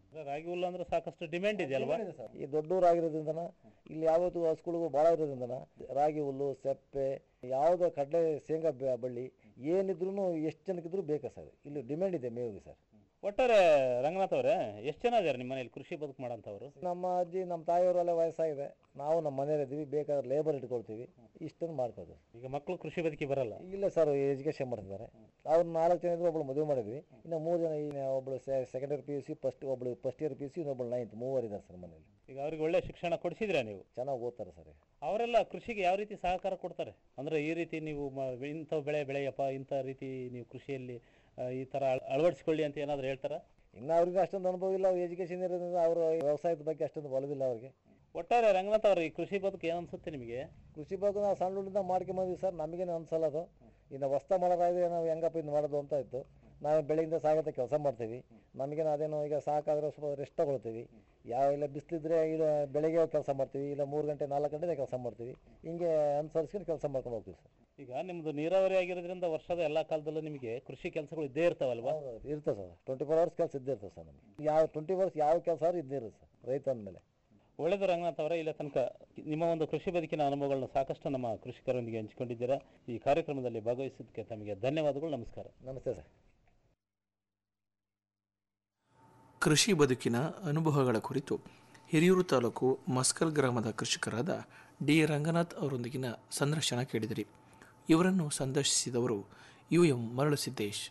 ರಾಗಿ ಹುಲ್ಲು ಅಂದ್ರೆ ಸಾಕಷ್ಟು ಡಿಮ್ಯಾಂಡ್ ಇದೆ ಅಲ್ವಾ ಈ ದೊಡ್ಡೂರಾಗಿರೋದ್ರಿಂದನ ಇಲ್ಲಿ ಯಾವತ್ತು ಹಸುಗಳಿಗೂ ಭಾಳ ಇರೋದ್ರಿಂದನ ರಾಗಿ ಹುಲ್ಲು ಸೆಪ್ಪೆ ಯಾವುದೋ ಕಡಲೆ ಶೇಂಗಾ ಬೆ- ಬಳ್ಳಿ ಏನಿದ್ರು ಎಷ್ಟು ಜನಕ್ಕಿದ್ರು ಬೇಕಾ ಸರ್ ಇಲ್ಲಿ ಡಿಮ್ಯಾಂಡ್ ಇದೆ ಮೇವಿಗೆ ಸರ್ ಒಟ್ಟಾರೆ ರಂಗನಾಥ್ ಅವರೇ ಎಷ್ಟು ಜನ ಇದ್ದಾರೆ ನಿಮ್ಮ ಮನೇಲಿ ಕೃಷಿ ಬದುಕು ಮಾಡೋಂಥವ್ರು ನಮ್ಮ ಅಜ್ಜಿ ನಮ್ಮ ತಾಯಿಯವರೆಲ್ಲ ವಯಸ್ಸಾಗಿದೆ ನಾವು ನಮ್ಮ ಮನೇಲಿ ಇದ್ದೀವಿ ಬೇಕಾದ್ರೆ ಲೇಬರ್ ಇಟ್ಕೊಳ್ತೀವಿ ಇಷ್ಟನ್ನು ಮಾಡ್ಕೋದು ಈಗ ಮಕ್ಕಳು ಕೃಷಿ ಬದುಕಿ ಬರಲ್ಲ ಇಲ್ಲ ಸರ್ ಎಜುಕೇಶನ್ ಮಾಡ್ತಿದ್ದಾರೆ ಅವ್ರು ನಾಲ್ಕು ಜನ ಇದ್ರು ಒಬ್ಳು ಮದುವೆ ಮಾಡಿದ್ವಿ ಇನ್ನು ಮೂರು ಜನ ಈ ಒಬ್ಳು second year P U C first ಒಬ್ಳು first year P U C ಇನ್ನೊಬ್ಳು ನೈನ್ತ್ ಮೂವರು ಇದ್ದಾರೆ ಸರ್ ಮನೇಲಿ ಈಗ ಅವ್ರಿಗೆ ಒಳ್ಳೆ ಶಿಕ್ಷಣ ಕೊಡಿಸಿದ್ರೆ ನೀವು ಚೆನ್ನಾಗಿ ಓದ್ತಾರೆ ಸರ್ ಅವರೆಲ್ಲ ಕೃಷಿಗೆ ಯಾವ ರೀತಿ ಸಹಕಾರ ಕೊಡ್ತಾರೆ ಅಂದ್ರೆ ಈ ರೀತಿ ನೀವು ಮ- ಇಂಥ ಬೆಳೆ ಬೆಳೆಯಪ್ಪ ಇಂಥ ರೀತಿ ನೀವು ಕೃಷಿಯಲ್ಲಿ ಆ, ಈ ತರ ಅಳ- ಅಳವಡಿಸ್ಕೊಳ್ಳಿ ಅಂತ ಏನಾದ್ರು ಹೇಳ್ತಾರ ಇನ್ನು ಅವ್ರಿಗೆ ಅಷ್ಟೊಂದು ಅನುಭವ ಇಲ್ಲ ಅವ್ರು ಎಜುಕೇಶನ್ ಇರೋದ್ರಿಂದ ಅವರು ವ್ಯವಸಾಯದ ಬಗ್ಗೆ ಅಷ್ಟೊಂದು ಒಲವಿಲ್ಲ ಅವ್ರಿಗೆ ಒಟ್ಟಾರೆ ರಂಗನಾಥ್ ಅವ್ರ ಈ ಕೃಷಿ ಬದುಕು ಏನ್ ಅನ್ಸುತ್ತೆ ನಿಮಗೆ ಕೃಷಿ ಬಗ್ಗೆ ನಾವು ಸಣ್ಣ ಹುಡುಗಿಂದ ಮಾಡ್ಕೊಂಬಂದ್ವಿ ಸರ್ ನಮಗೇನು ಅನ್ಸಲ್ಲ ಅದು ಇನ್ನು ಹೊಸ್ತ ಮಾಡೋದಾದ್ರೆ ನಾವು ಹೆಂಗಪ್ಪ ಇದು ಮಾಡೋದು ಅಂತ ಇತ್ತು ನಾವು ಬೆಳಗಿಂದ ಸಾಗತ್ತೆ ಕೆಲಸ ಮಾಡ್ತೀವಿ ನಮಗೇನು ಅದೇನು ಈಗ ಸಾಕಾದ್ರೆ ಸ್ವಲ್ಪ ರೆಸ್ಟ್ ತಗೊಳ್ತೀವಿ ಯಾವ ಇಲ್ಲ ಬಿಸಿಲಿದ್ರೆ ಇಲ್ಲ ಬೆಳಗ್ಗೆ ಕೆಲಸ ಮಾಡ್ತೀವಿ ಇಲ್ಲ ಮೂರು ಗಂಟೆ ನಾಲ್ಕು ಗಂಟೆ ಕೆಲಸ ಮಾಡ್ತೀವಿ ಹಿಂಗೆ ಅನುಸರಿಸ್ಕೊಂಡು ಕೆಲಸ ಮಾಡ್ಕೊಂಡು ಹೋಗ್ತೀವಿ ಸರ್ ಈಗ ನಿಮ್ದು ನೀರಾವರಿ ಆಗಿರೋದ್ರಿಂದ ವರ್ಷದ ಎಲ್ಲಾ ಕಾಲದಲ್ಲೂ ನಿಮಗೆ ಕೃಷಿ ಕೆಲಸಗಳು ಇದ್ದೇ ಇರ್ತಾವಲ್ವಾ ಇರ್ತದೆ ಸರ್ ಟ್ವೆಂಟಿ ಫೋರ್ ಅವರ್ಸ್ ಕೆಲಸ ಇದ್ದೇ ಇರ್ತದೆ ಸರ್ ನಮಗೆ ಯಾವ ಟ್ವೆಂಟಿ ಅವರ್ಸ್ ಯಾವ ಕೆಲಸ ಆದ್ರೂ ಇದ್ದೇ ಇರುತ್ತೆ ಸರ್ ರೈತ ಅಂದಮೇಲೆ ಒಳ್ಳೆದು ರಂಗನಾಥ್ ಅವರೇ ಇಲ್ಲ ತನಕ ನಿಮ್ಮ ಒಂದು ಕೃಷಿ ಬದುಕಿನ ಅನುಭವಗಳನ್ನ ಸಾಕಷ್ಟು ನಮ್ಮ ಕೃಷಿಕರೊಂದಿಗೆ ಹಂಚಿಕೊಂಡಿದ್ದೀರಾ ಈ ಕಾರ್ಯಕ್ರಮದಲ್ಲಿ ಭಾಗವಹಿಸಿದ್ದಕ್ಕೆ ತಮಗೆ ಧನ್ಯವಾದಗಳು ನಮಸ್ಕಾರ ನಮಸ್ತೆ ಸರ್ ಕೃಷಿ ಬದುಕಿನ ಅನುಭವಗಳ ಕುರಿತು ಹಿರಿಯೂರು ತಾಲೂಕು ಮಸ್ಕಲ್ ಗ್ರಾಮದ ಕೃಷಿಕರಾದ ಡಿ ರಂಗನಾಥ್ ಅವರೊಂದಿಗಿನ ಸಂದರ್ಶನ ಕೇಳಿದಿರಿ ಇವರನ್ನು ಸಂದರ್ಶಿಸಿದವರು ಯು ಎಂ ಮರಳುಸಿದ್ದೇಶ್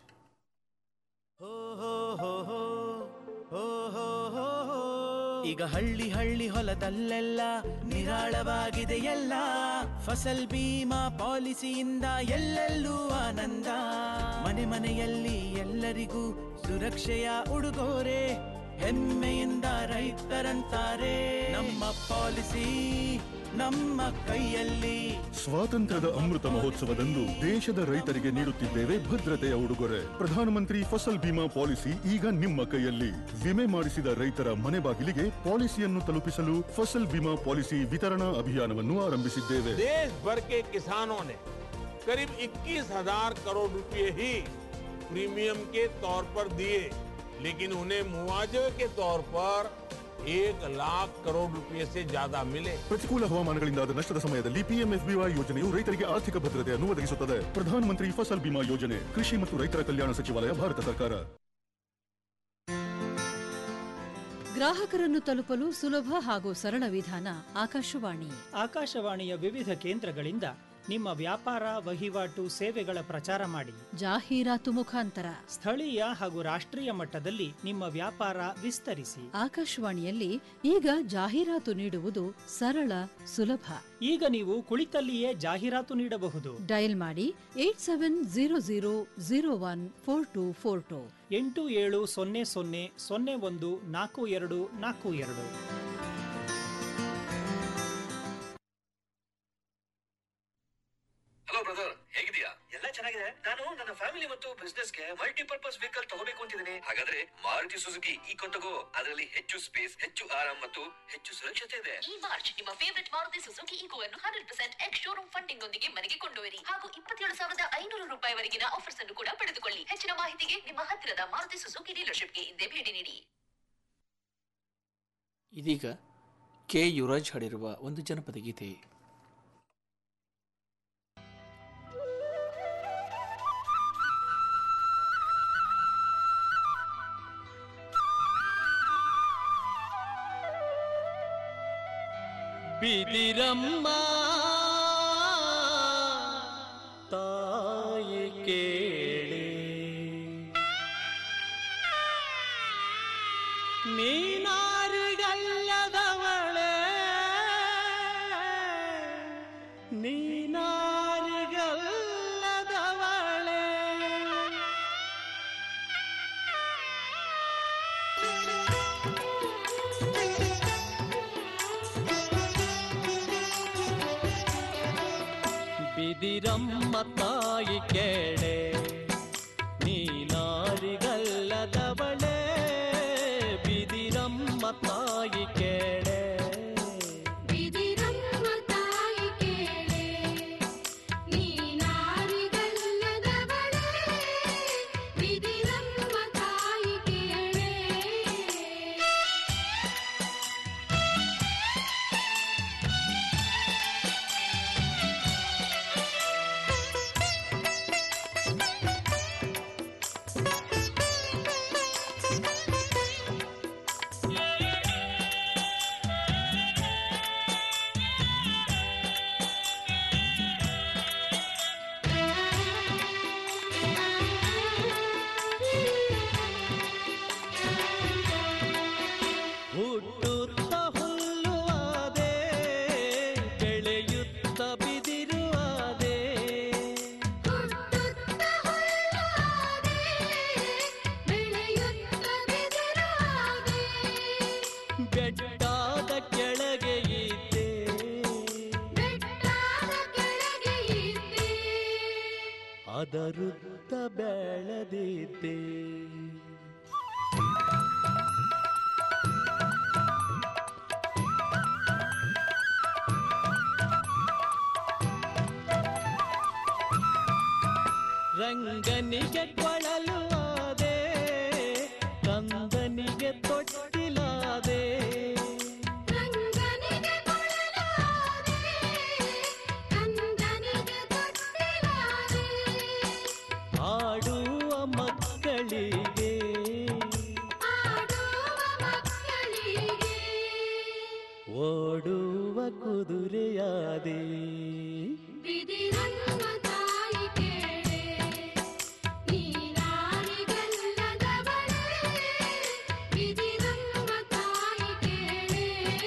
ಈಗ ಹಳ್ಳಿ ಹಳ್ಳಿ ಹೊಲದಲ್ಲೆಲ್ಲ ನಿರಾಳವಾಗಿದೆ ಎಲ್ಲ ಫಸಲ್ ಬೀಮಾ ಪಾಲಿಸಿಯಿಂದ ಎಲ್ಲೆಲ್ಲೂ ಆನಂದ ಮನೆ ಮನೆಯಲ್ಲಿ ಎಲ್ಲರಿಗೂ ಸುರಕ್ಷೆಯ ಉಡುಗೊರೆ ಹೆಮ್ಮೆಯಿಂದ ರೈತರಂತಾರೆ ನಮ್ಮ ಪಾಲಿಸಿ ನಮ್ಮ ಕೈಯಲ್ಲಿ ಸ್ವಾತಂತ್ರ್ಯದ ಅಮೃತ ಮಹೋತ್ಸವದಂದು ದೇಶದ ರೈತರಿಗೆ ನೀಡುತ್ತಿದ್ದೇವೆ ಭದ್ರತೆಯ ಉಡುಗೊರೆ ಪ್ರಧಾನಮಂತ್ರಿ ಫಸಲ್ ಬಿಮಾ ಪಾಲಿಸಿ ಈಗ ನಿಮ್ಮ ಕೈಯಲ್ಲಿ ವಿಮೆ ಮಾಡಿಸಿದ ರೈತರ ಮನೆ ಬಾಗಿಲಿಗೆ ಪಾಲಿಸಿಯನ್ನು ತಲುಪಿಸಲು ಫಸಲ್ ಬಿಮಾ ಪಾಲಿಸಿ ವಿತರಣಾ ಅಭಿಯಾನವನ್ನು ಆರಂಭಿಸಿದ್ದೇವೆ देश भर के किसानों ने करीब 21,000 करोड़ रुपए ही प्रीमियम के तौर पर दिए लेकिन उन्हें मुआवजे के तौर पर एक लाख करोड़ रुपए से ज्यादा मिले ಪ್ರತಿಕೂಲ ಹವಾಮಾನಗಳಿಂದಾದ ನಷ್ಟದ ಸಮಯದಲ್ಲಿ ಪಿಎಂಎಫ್ಬಿವೈ ಯೋಜನೆಯು ರೈತರಿಗೆ ಆರ್ಥಿಕ ಭದ್ರತೆಯನ್ನು ಒದಗಿಸುತ್ತದೆ ಪ್ರಧಾನಮಂತ್ರಿ ಫಸಲ್ ಬಿಮಾ ಯೋಜನೆ ಕೃಷಿ ಮತ್ತು ರೈತರ ಕಲ್ಯಾಣ ಸಚಿವಾಲಯ ಭಾರತ ಸರ್ಕಾರ ಗ್ರಾಹಕರನ್ನು ತಲುಪಲು ಸುಲಭ ಹಾಗೂ ಸರಳ ವಿಧಾನ ಆಕಾಶವಾಣಿ ಆಕಾಶವಾಣಿಯ ವಿವಿಧ ಕೇಂದ್ರಗಳಿಂದ ನಿಮ್ಮ ವ್ಯಾಪಾರ ವಹಿವಾಟು ಸೇವೆಗಳ ಪ್ರಚಾರ ಮಾಡಿ ಜಾಹೀರಾತು ಮುಖಾಂತರ ಸ್ಥಳೀಯ ಹಾಗೂ ರಾಷ್ಟ್ರೀಯ ಮಟ್ಟದಲ್ಲಿ ನಿಮ್ಮ ವ್ಯಾಪಾರ ವಿಸ್ತರಿಸಿ ಆಕಾಶವಾಣಿಯಲ್ಲಿ ಈಗ ಜಾಹೀರಾತು ನೀಡುವುದು ಸರಳ ಸುಲಭ ಈಗ ನೀವು ಕುಳಿತಲ್ಲಿಯೇ ಜಾಹೀರಾತು ನೀಡಬಹುದು ಡಯಲ್ ಮಾಡಿ eight seven zero zero zero one four two four two ಎಂಟು ಏಳು ಸೊನ್ನೆ ಸೊನ್ನೆ ಸೊನ್ನೆ ಒಂದು ನಾಲ್ಕು ಎರಡು ನಾಲ್ಕು ಎರಡು ಹಲೋ ಬ್ರದರ್ ಹೇಗಿದ್ಯಾ ಎಲ್ಲ ಚೆನ್ನಾಗಿದೆ ನಾನು ನನ್ನ ಫ್ಯಾಮಿಲಿ ಮತ್ತು ಬಿಸ್ನೆಸ್ ಗೆ ಮಲ್ಟಿಪರ್ಪಸ್ ವೆಹಿಕಲ್ ತಗೋಬೇಕು ಅಂತಿದ್ದೀನಿ ಹಾಗಾದ್ರೆ ಮಾರುತಿ ಸುಜುಕಿ ಈಕೋ ತಗೋ ಅದರಲ್ಲಿ ಹೆಚ್ಚು ಸ್ಪೇಸ್ ಹೆಚ್ಚು ಆರಾಮ್ ಮತ್ತು ಹೆಚ್ಚು ಸುರಕ್ಷತೆ ಇದೆ ಈ ಮಾರ್ಚ್ ನಿಮ್ಮ ಫೇವರಿಟ್ ಮಾರುತಿ ಸುಜುಕಿ ಈಗೋ ಅನ್ನು hundred percent ex showroom funding ಒಂದಿಗೆ ಮನೆಗೆ ಕೊಂಡೊಯ್ಯಿರಿ ಹಾಗೂ ಇಪ್ಪತ್ತೇಳು ಸಾವಿರದ ಐನೂರು ರೂಪಾಯಿವರೆಗಿನ ಆಫರ್ಸ್ ಅನ್ನು ಕೂಡ ಪಡೆದುಕೊಳ್ಳಿ ಹೆಚ್ಚಿನ ಮಾಹಿತಿಗೆ ನಿಮ್ಮ ಹತ್ತಿರದ ಮಾರುತಿ ಸುಜುಕಿ ಡೀಲರ್ಶಿಪ್ಗೆ ಹಿಂದೆ ಭೇಟಿ ನೀಡಿ ಇದೀಗ ಕೆ ಯುವರಾಜ್ ಹಾಡಿರುವ ಒಂದು ಜನಪದ ಗೀತೆ ಬಿದಿರಮ್ಮ ತಾಯಿ ಕೇಳಿ ನೀನಾರಿಗಲ್ಲದವಳೆ ನೀನಾರಿಗಲ್ಲದವಳೆ ಬಿದಿರಮ್ಮ ತಾಯಿ ಕೇಳೆ ನೀನಾರಿಗಲ್ಲದವಳೆ ಬಿದಿರಮ್ಮ ತಾಯಿ ಕೇಳೆ ಬಿದಿರಮ್ಮ ತಾಯಿ ಕೇಳೆ ನೀನಾರಿಗಲ್ಲದವಳೆ ಬಿದಿರಮ್ಮ ತಾಯಿ ಕೇಳೆ ಅದರುತ್ತ ಬೆಳೆದಿದ್ದೆ ರಂಗನಿಗೆ ಕೊಳಲು ಆದೆ ಕಂದನಿಗೆ ತೊಟ್ಟಿಲಾದೆ ರಂಗನಿಗೆ ಕೊಳಲಾದೆ ಕಂದನಿಗೆ ತೊಟ್ಟಿಲಾದೆ ಆಡುವ ಮಕ್ಕಳಿಗೆ ಆಡುವ ಮಕ್ಕಳಿಗೆ ಓಡುವ ಕುದುರೆಯಾದೆ ಬಿದಿರನ್ನ ತಾಯಿ ಕೇಳೆ ನೀನಾರಿಗೆಲ್ಲದವಳೆ ಬಿದಿರನ್ನ ತಾಯಿ ಕೇಳೆ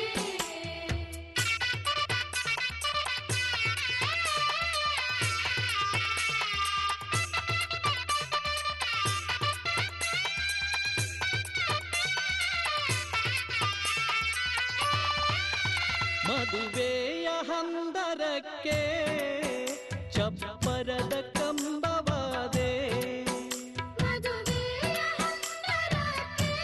ಮದುವೆಯ ಹಂದರಕ್ಕೆ ಚಪ್ಪರದ ಕಂಬವಾದೆ ಮದುವೆಯ ಹಂದರಕ್ಕೆ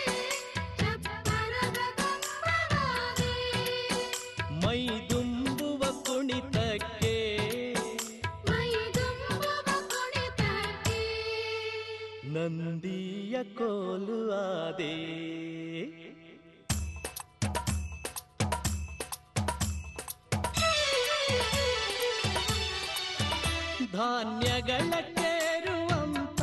ಚಪ್ಪರದ ಕಂಬವಾದೆ ಮೈ ತುಂಬುವ ಕುಣಿತಕ್ಕೆ ಮೈದುಂಬುವ ಕುಣಿತಕ್ಕೆ ನಂದಿಯ ಕೋಲು ಆದೆ ಧಾನ್ಯಗಳ ಕೇರುವಂತ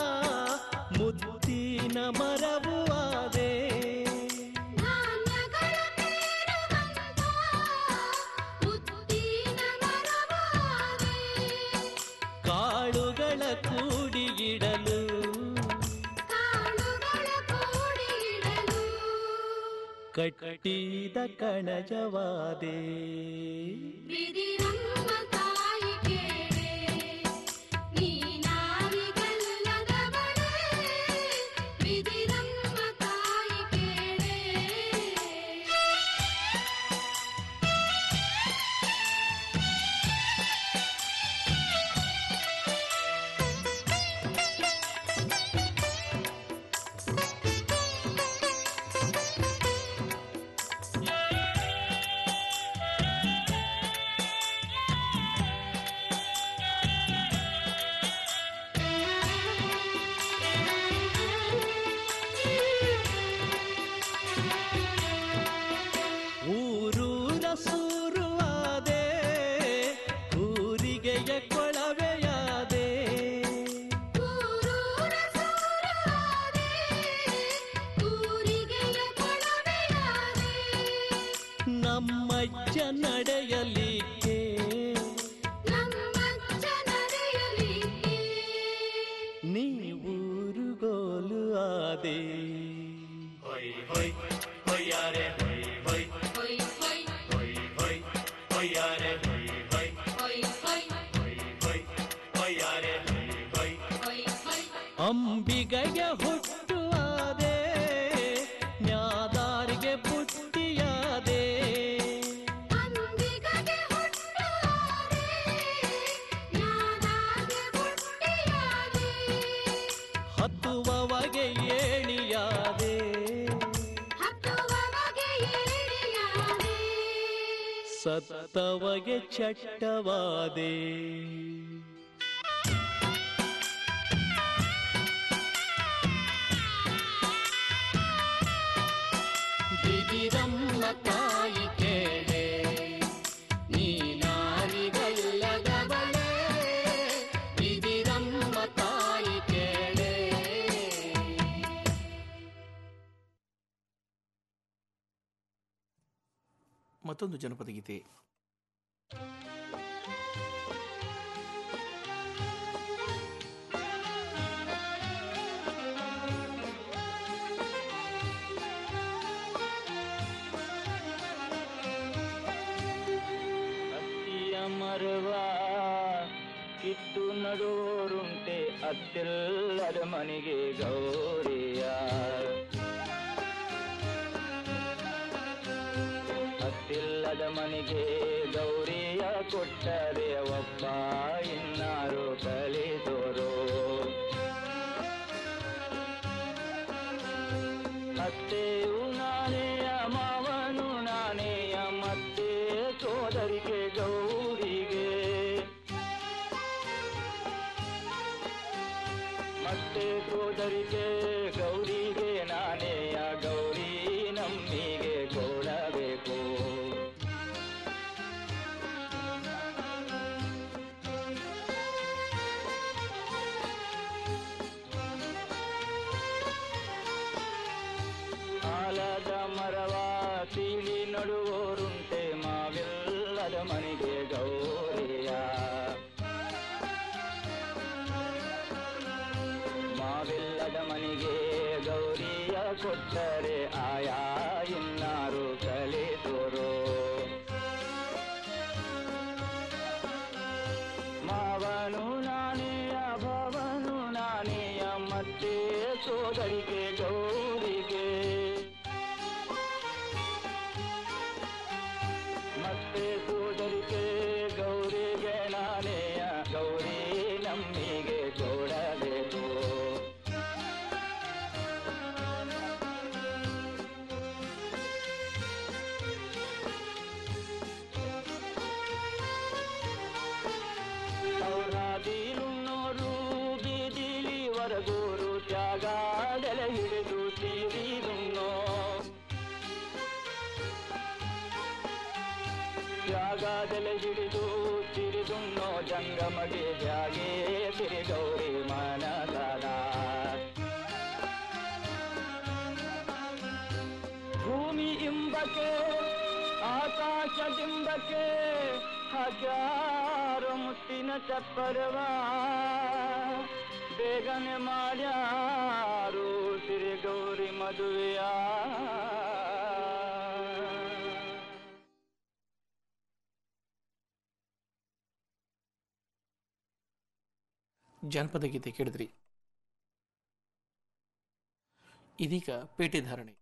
ಮುತ್ತಿನ ಮರವು ಆದೆ ಧಾನ್ಯಗಳ ಕೇರುವಂತ ಮುತ್ತಿನ ಮರವಾದೆ ಕಾಳುಗಳ ಕೂಡಿಗಿಡಲು ಕಾಳುಗಳ ಕೂಡಿಡಲು ಕಟ್ಟಿದ ಕಣಜವಾದೆ ಬಿದಿರಮ್ಮ ತಾಯಿ ಕೇಳೆ ನೀನಾರಿಗೆಲ್ಲದವಳೆ ಬಿದಿರಮ್ಮ ತಾಯಿ ಕೇಳೆ ಊರೂರ ಸೂರುವಾದೆ ಊರಿಗೆಯ ಕೊಳವೆಯಾದೆ ಊರೂರ ಸೂರವಾದೆ ಊರಿಗೆಯ ಕೊಳವೆಯಾದೆ ನಮ್ಮಜ್ಜ ನಡೆಯಲಿಕ್ಕೆ ನಮ್ಮಜ್ಜ ನಡೆಯಲಿಕ್ಕೆ ನೀವೂರುಗೋಲು ಆದೆ ಹೊಯ್ ಹೊಯ್ ಹೊಯ್ಯಾರೆ ಹೊಯ್ ಹೊಯ್ ಹೊಯ್ ಹೊಯ್ ಹೊಯ್ ಹೊಯ್ ಹೊಯ್ಯಾರೆ ಹೊಯ್ ಹೊಯ್ ಹೊಯ್ ಹೊಯ್ ಹೊಯ್ ಹೊಯ್ ಹೊಯ್ಯಾರೆ ಹೊಯ್ ಹೊಯ್ ಹೊಯ್ ಹೊಯ್ ಅಂಬಿಗಗೆ ಹುಟ್ಟುವಾದೆ ನ್ಯಾದಾರಿಗೆ ಪುಟ್ಟಿಯಾದೆ ಅಂಬಿಗಗೆ ಹುಟ್ಟುವಾದೆ ಜ್ಞಾನಾಗೆ ಹುಟ್ಟಿಯಾದೆ ಹತ್ತುವವಗೆ ಏಣಿಯಾದೆ ಹತ್ತುವವಗೆ ಏಳಿಯಾದೆ ಸತ್ತವಗೆ ಚಟ್ಟವಾದೆ ಬಿದಿರಮ್ಮ ತಾಯಿ ಕೇಳೆ ನೀನಾರಿಗಲ್ಲದವಳೆ ಬಿದಿರಮ್ಮ ತಾಯಿ ಕೇಳೆ ಮತ್ತೊಂದು ಜನಪದ ಗೀತೆ ಅತ್ತಿಯ ಮರವ ಕಿತ್ತು ನಡುವರುಂಟೆ ಅತ್ತಿಲ್ಲದ ಮನೆಗೆ ಗೌರಿಯ ಅತ್ತಿಲ್ಲದ ಮನೆಗೆ ಗೌರಿಯ ಕೊಟ್ಟರೆ ಒಬ್ಬ ಇನ್ನಾರು ಕಲಿಸ ಸೋದರಿಗೆ ಗೌರಿಗೆ ಮತ್ತೆ ಸೋದರಿಗೆ ಗೌರಿಗೆ ನಾನೇಯ ಗೌರಿ ನಮ್ಮಿಗೆ ಕೊಡಬೇಕು ಆಲದ ಮರವ ಸೀಳಿ ನಡುವೋರುಂಟೆ ಮಾವಿಲ್ಲದ ಮನೆಗೆ ಗೌರಿಯ ಮಾವಿಲ್ಲದ ಮನೆಗೆ ಗೌರಿಯ ಕೊಟ್ಟರೆ ಆಯಾ ಇನ್ನಾರು ಕಲಿತೋರು ಮಾವನು ನಾನೆಯ ಭವನು ನಾನೆಯ ಮತ್ತೆ ಸೋದರಿಗೆ ಗೌರಿಗೆ ಮತ್ತೆ ಸೋದರಿಗೆ ಗೌರಿಗೆ ನಾನೆಯ ಗೌರಿ ನಮ್ಮಿಗೆ ಕೊಡಬೇಕು ಸೌರಾದಿಲುನ್ನೋರು ಬೀದಿಲಿ ವರಗೂರು ತ್ಯಾಗಾದಲ ಹಿಡಿದು ತೀರಿದುನ್ನೋ ತ್ಯಾಗಾದಲ ಹಿಡಿದು ತಿರಿದುನ್ನೋ ಜಂಗಮಗೆ ಜಾಗೆ ತಿರಿಗೌರಿ ಮನದಾದ ಭೂಮಿ ಇಂಬಕ್ಕೆ ಆಕಾಶದಿಂಬಕ್ಕೆ ಹಜಾರು ಮುತ್ತಿನ ಚಪ್ಪರವ ಬೇಗನೆ ಮಾಡ್ಯಾರು ಸಿರಿಗೌರಿ ಮದುವೆಯ ಜಾನಪದ ಗೀತೆ ಕೇಳಿದ್ರಿ ಇದೀಗ ಪೇಟೆ ಧಾರಣೆ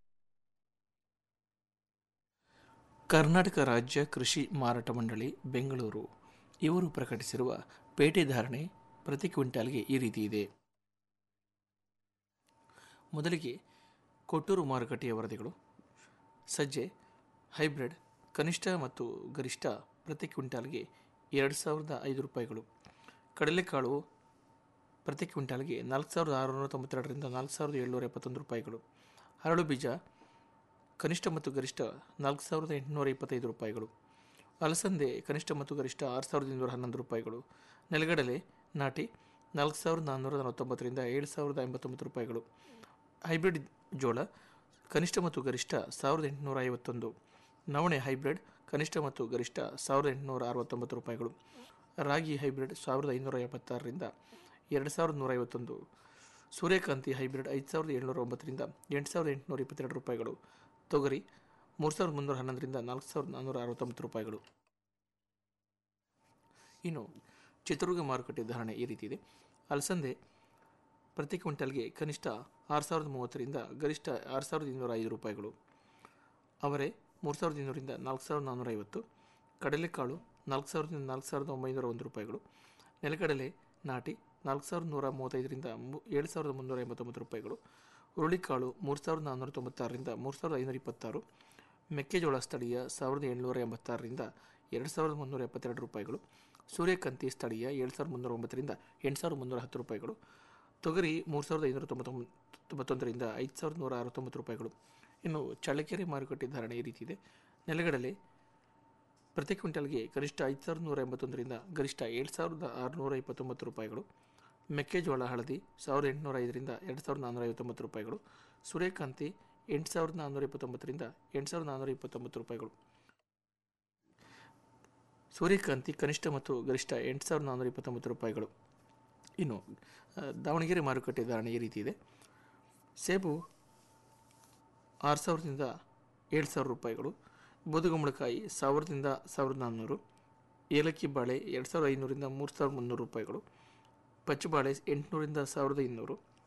ಕರ್ನಾಟಕ ರಾಜ್ಯ ಕೃಷಿ ಮಾರಾಟ ಮಂಡಳಿ ಬೆಂಗಳೂರು ಇವರು ಪ್ರಕಟಿಸಿರುವ ಪೇಟೆ ಧಾರಣೆ ಪ್ರತಿ ಕ್ವಿಂಟಾಲ್ಗೆ ಈ ರೀತಿ ಇದೆ ಮೊದಲಿಗೆ ಕೊಟ್ಟೂರು ಮಾರುಕಟ್ಟೆಯ ವರದಿಗಳು ಸಜ್ಜೆ ಹೈಬ್ರಿಡ್ ಕನಿಷ್ಠ ಮತ್ತು ಗರಿಷ್ಠ ಪ್ರತಿ ಕ್ವಿಂಟಾಲ್ಗೆ ಎರಡು ಸಾವಿರದ ಐದು ರೂಪಾಯಿಗಳು ಕಡಲೆಕಾಳು ಪ್ರತಿ ಕ್ವಿಂಟಾಲ್ಗೆ ನಾಲ್ಕು ಸಾವಿರದ ಆರುನೂರ ತೊಂಬತ್ತೆರಡರಿಂದ ನಾಲ್ಕು ಸಾವಿರದ ಏಳ್ನೂರ ಎಪ್ಪತ್ತೊಂದು ರೂಪಾಯಿಗಳು ಹರಳು ಬೀಜ ಕನಿಷ್ಠ ಮತ್ತು ಗರಿಷ್ಠ ನಾಲ್ಕು ಸಾವಿರದ ಎಂಟುನೂರ ಇಪ್ಪತ್ತೈದು ರೂಪಾಯಿಗಳು ಅಲಸಂದೆ ಕನಿಷ್ಠ ಮತ್ತು ಗರಿಷ್ಠ ಆರು ಸಾವಿರದ ಇನ್ನೂರ ಹನ್ನೊಂದು ರೂಪಾಯಿಗಳು ನೆಲಗಡಲೆ ನಾಟಿ ನಾಲ್ಕು ಸಾವಿರದ ನಾನ್ನೂರ ನಲವತ್ತೊಂಬತ್ತರಿಂದ ಏಳು ಸಾವಿರದ ಎಂಬತ್ತೊಂಬತ್ತು ರೂಪಾಯಿಗಳು ಹೈಬ್ರಿಡ್ ಜೋಳ ಕನಿಷ್ಠ ಮತ್ತು ಗರಿಷ್ಠ ಸಾವಿರದ ಎಂಟುನೂರ ಐವತ್ತೊಂದು ನವಣೆ ಹೈಬ್ರಿಡ್ ಕನಿಷ್ಠ ಮತ್ತು ಗರಿಷ್ಠ ಸಾವಿರದ ಎಂಟುನೂರ ಅರವತ್ತೊಂಬತ್ತು ರೂಪಾಯಿಗಳು ರಾಗಿ ಹೈಬ್ರಿಡ್ ಸಾವಿರದ ಐನೂರ ಎಪ್ಪತ್ತಾರರಿಂದ ಎರಡು ಸಾವಿರದ ನೂರ ಐವತ್ತೊಂದು ಸೂರ್ಯಕಾಂತಿ ಹೈಬ್ರಿಡ್ ಐದು ಸಾವಿರದ ಏಳ್ನೂರ ಒಂಬತ್ತರಿಂದ ಎಂಟು ಸಾವಿರದ ಎಂಟುನೂರ ಇಪ್ಪತ್ತೆರಡು ರೂಪಾಯಿಗಳು ತೊಗರಿ ಮೂರು ಸಾವಿರದ ಮುನ್ನೂರ ಹನ್ನೊಂದರಿಂದ ನಾಲ್ಕು ಸಾವಿರದ ನಾನ್ನೂರ ಅರವತ್ತೊಂಬತ್ತು ರೂಪಾಯಿಗಳು ಇನ್ನು ಚಿತ್ರದುರ್ಗ ಮಾರುಕಟ್ಟೆ ಧಾರಣೆ ಈ ರೀತಿ ಇದೆ ಅಲಸಂದೆ ಪ್ರತಿ ಕ್ವಿಂಟಲ್ಗೆ ಕನಿಷ್ಠ ಆರು ಸಾವಿರದ ಮೂವತ್ತರಿಂದ ಗರಿಷ್ಠ ಆರು ಸಾವಿರದ ಇನ್ನೂರ ಐದು ರೂಪಾಯಿಗಳು ಅವರೆ ಮೂರು ಸಾವಿರದ ಇನ್ನೂರಿಂದ ನಾಲ್ಕು ಸಾವಿರದ ನಾನ್ನೂರ ಐವತ್ತು ಕಡಲೆಕಾಳು ನಾಲ್ಕು ಸಾವಿರದಿಂದ ನಾಲ್ಕು ಸಾವಿರದ ಒಂಬೈನೂರ ಒಂದು ರೂಪಾಯಿಗಳು ನೆಲಗಡಲೆ ನಾಟಿ ನಾಲ್ಕು ಸಾವಿರದ ನೂರ ಮೂವತ್ತೈದರಿಂದ ಮು ಏಳು ಸಾವಿರದ ಮುನ್ನೂರ ಎಂಬತ್ತೊಂಬತ್ತು ರೂಪಾಯಿಗಳು ಹುರುಳಿಕಾಳು ಮೂರು ಸಾವಿರದ ನಾನ್ನೂರ ತೊಂಬತ್ತಾರರಿಂದ ಮೂರು ಸಾವಿರದ ಐನೂರ ಇಪ್ಪತ್ತಾರು ಮೆಕ್ಕೆಜೋಳ ಸ್ಥಳೀಯ ಸಾವಿರದ ಏಳ್ನೂರ ಎಂಬತ್ತಾರರಿಂದ ಎರಡು ಸಾವಿರದ ಮುನ್ನೂರ ಎಪ್ಪತ್ತೆರಡು ರೂಪಾಯಿಗಳು ಸೂರ್ಯಕಾಂತಿ ಸ್ಥಳೀಯ ಏಳು ಸಾವಿರದ ಮುನ್ನೂರ ಒಂಬತ್ತರಿಂದ ಎಂಟು ಸಾವಿರದ ಮುನ್ನೂರ ಹತ್ತು ರೂಪಾಯಿಗಳು ತೊಗರಿ ಮೂರು ಸಾವಿರದ ಐನೂರ ತೊಂಬತ್ತೊಂಬತ್ತು ತೊಂಬತ್ತೊಂದರಿಂದ ಐದು ಸಾವಿರದ ನೂರ ಅರವತ್ತೊಂಬತ್ತು ರೂಪಾಯಿಗಳು ಇನ್ನು ಚಳ್ಳಕೆರೆ ಮಾರುಕಟ್ಟೆ ಧಾರಣೆ ಈ ರೀತಿ ಇದೆ ನೆಲಗಡಲೆ ಪ್ರತಿ ಕ್ವಿಂಟಲ್ಗೆ ಕನಿಷ್ಠ ಐದು ಸಾವಿರದ ನೂರ ಎಂಬತ್ತೊಂದರಿಂದ ಗರಿಷ್ಠ ಏಳು ಸಾವಿರದ ಆರುನೂರ ಇಪ್ಪತ್ತೊಂಬತ್ತು ರೂಪಾಯಿಗಳು ಮೆಕ್ಕೆಜೋಳ ಹಳದಿ ಸಾವಿರದ ಎಂಟುನೂರ ಐದರಿಂದ ಎರಡು ಸಾವಿರದ ನಾನ್ನೂರ ಐವತ್ತೊಂಬತ್ತು ರೂಪಾಯಿಗಳು ಸೂರ್ಯಕಾಂತಿ ಎಂಟು ಸಾವಿರದ ನಾನ್ನೂರ ಇಪ್ಪತ್ತೊಂಬತ್ತರಿಂದ ಎಂಟು ಸಾವಿರದ ನಾನ್ನೂರ ಇಪ್ಪತ್ತೊಂಬತ್ತು ರೂಪಾಯಿಗಳು ಸೂರ್ಯಕಾಂತಿ ಕನಿಷ್ಠ ಮತ್ತು ಗರಿಷ್ಠ ಎಂಟು ಸಾವಿರದ ನಾನ್ನೂರ ಇಪ್ಪತ್ತೊಂಬತ್ತು ರೂಪಾಯಿಗಳು ಇನ್ನು ಆ, ದಾವಣಗೆರೆ ಮಾರುಕಟ್ಟೆ ಧಾರಣೆ ಈ ರೀತಿ ಇದೆ ಸೇಬು ಆರು ಸಾವಿರದಿಂದ ಏಳು ಸಾವಿರ ರೂಪಾಯಿಗಳು ಬೂದುಗುಂಬಳಕಾಯಿ ಸಾವಿರದಿಂದ ಸಾವಿರದ ನಾನ್ನೂರು ಏಲಕ್ಕಿ ಬಾಳೆ ಎರಡು ಸಾವಿರದ ಐನೂರಿಂದ ಮೂರು ಸಾವಿರದ ಮುನ್ನೂರು ರೂಪಾಯಿಗಳು ಪಚ್ಚಬಾಳೆ ಎಂಟುನೂರಿಂದ ಸಾವಿರದ ಇನ್ನೂರು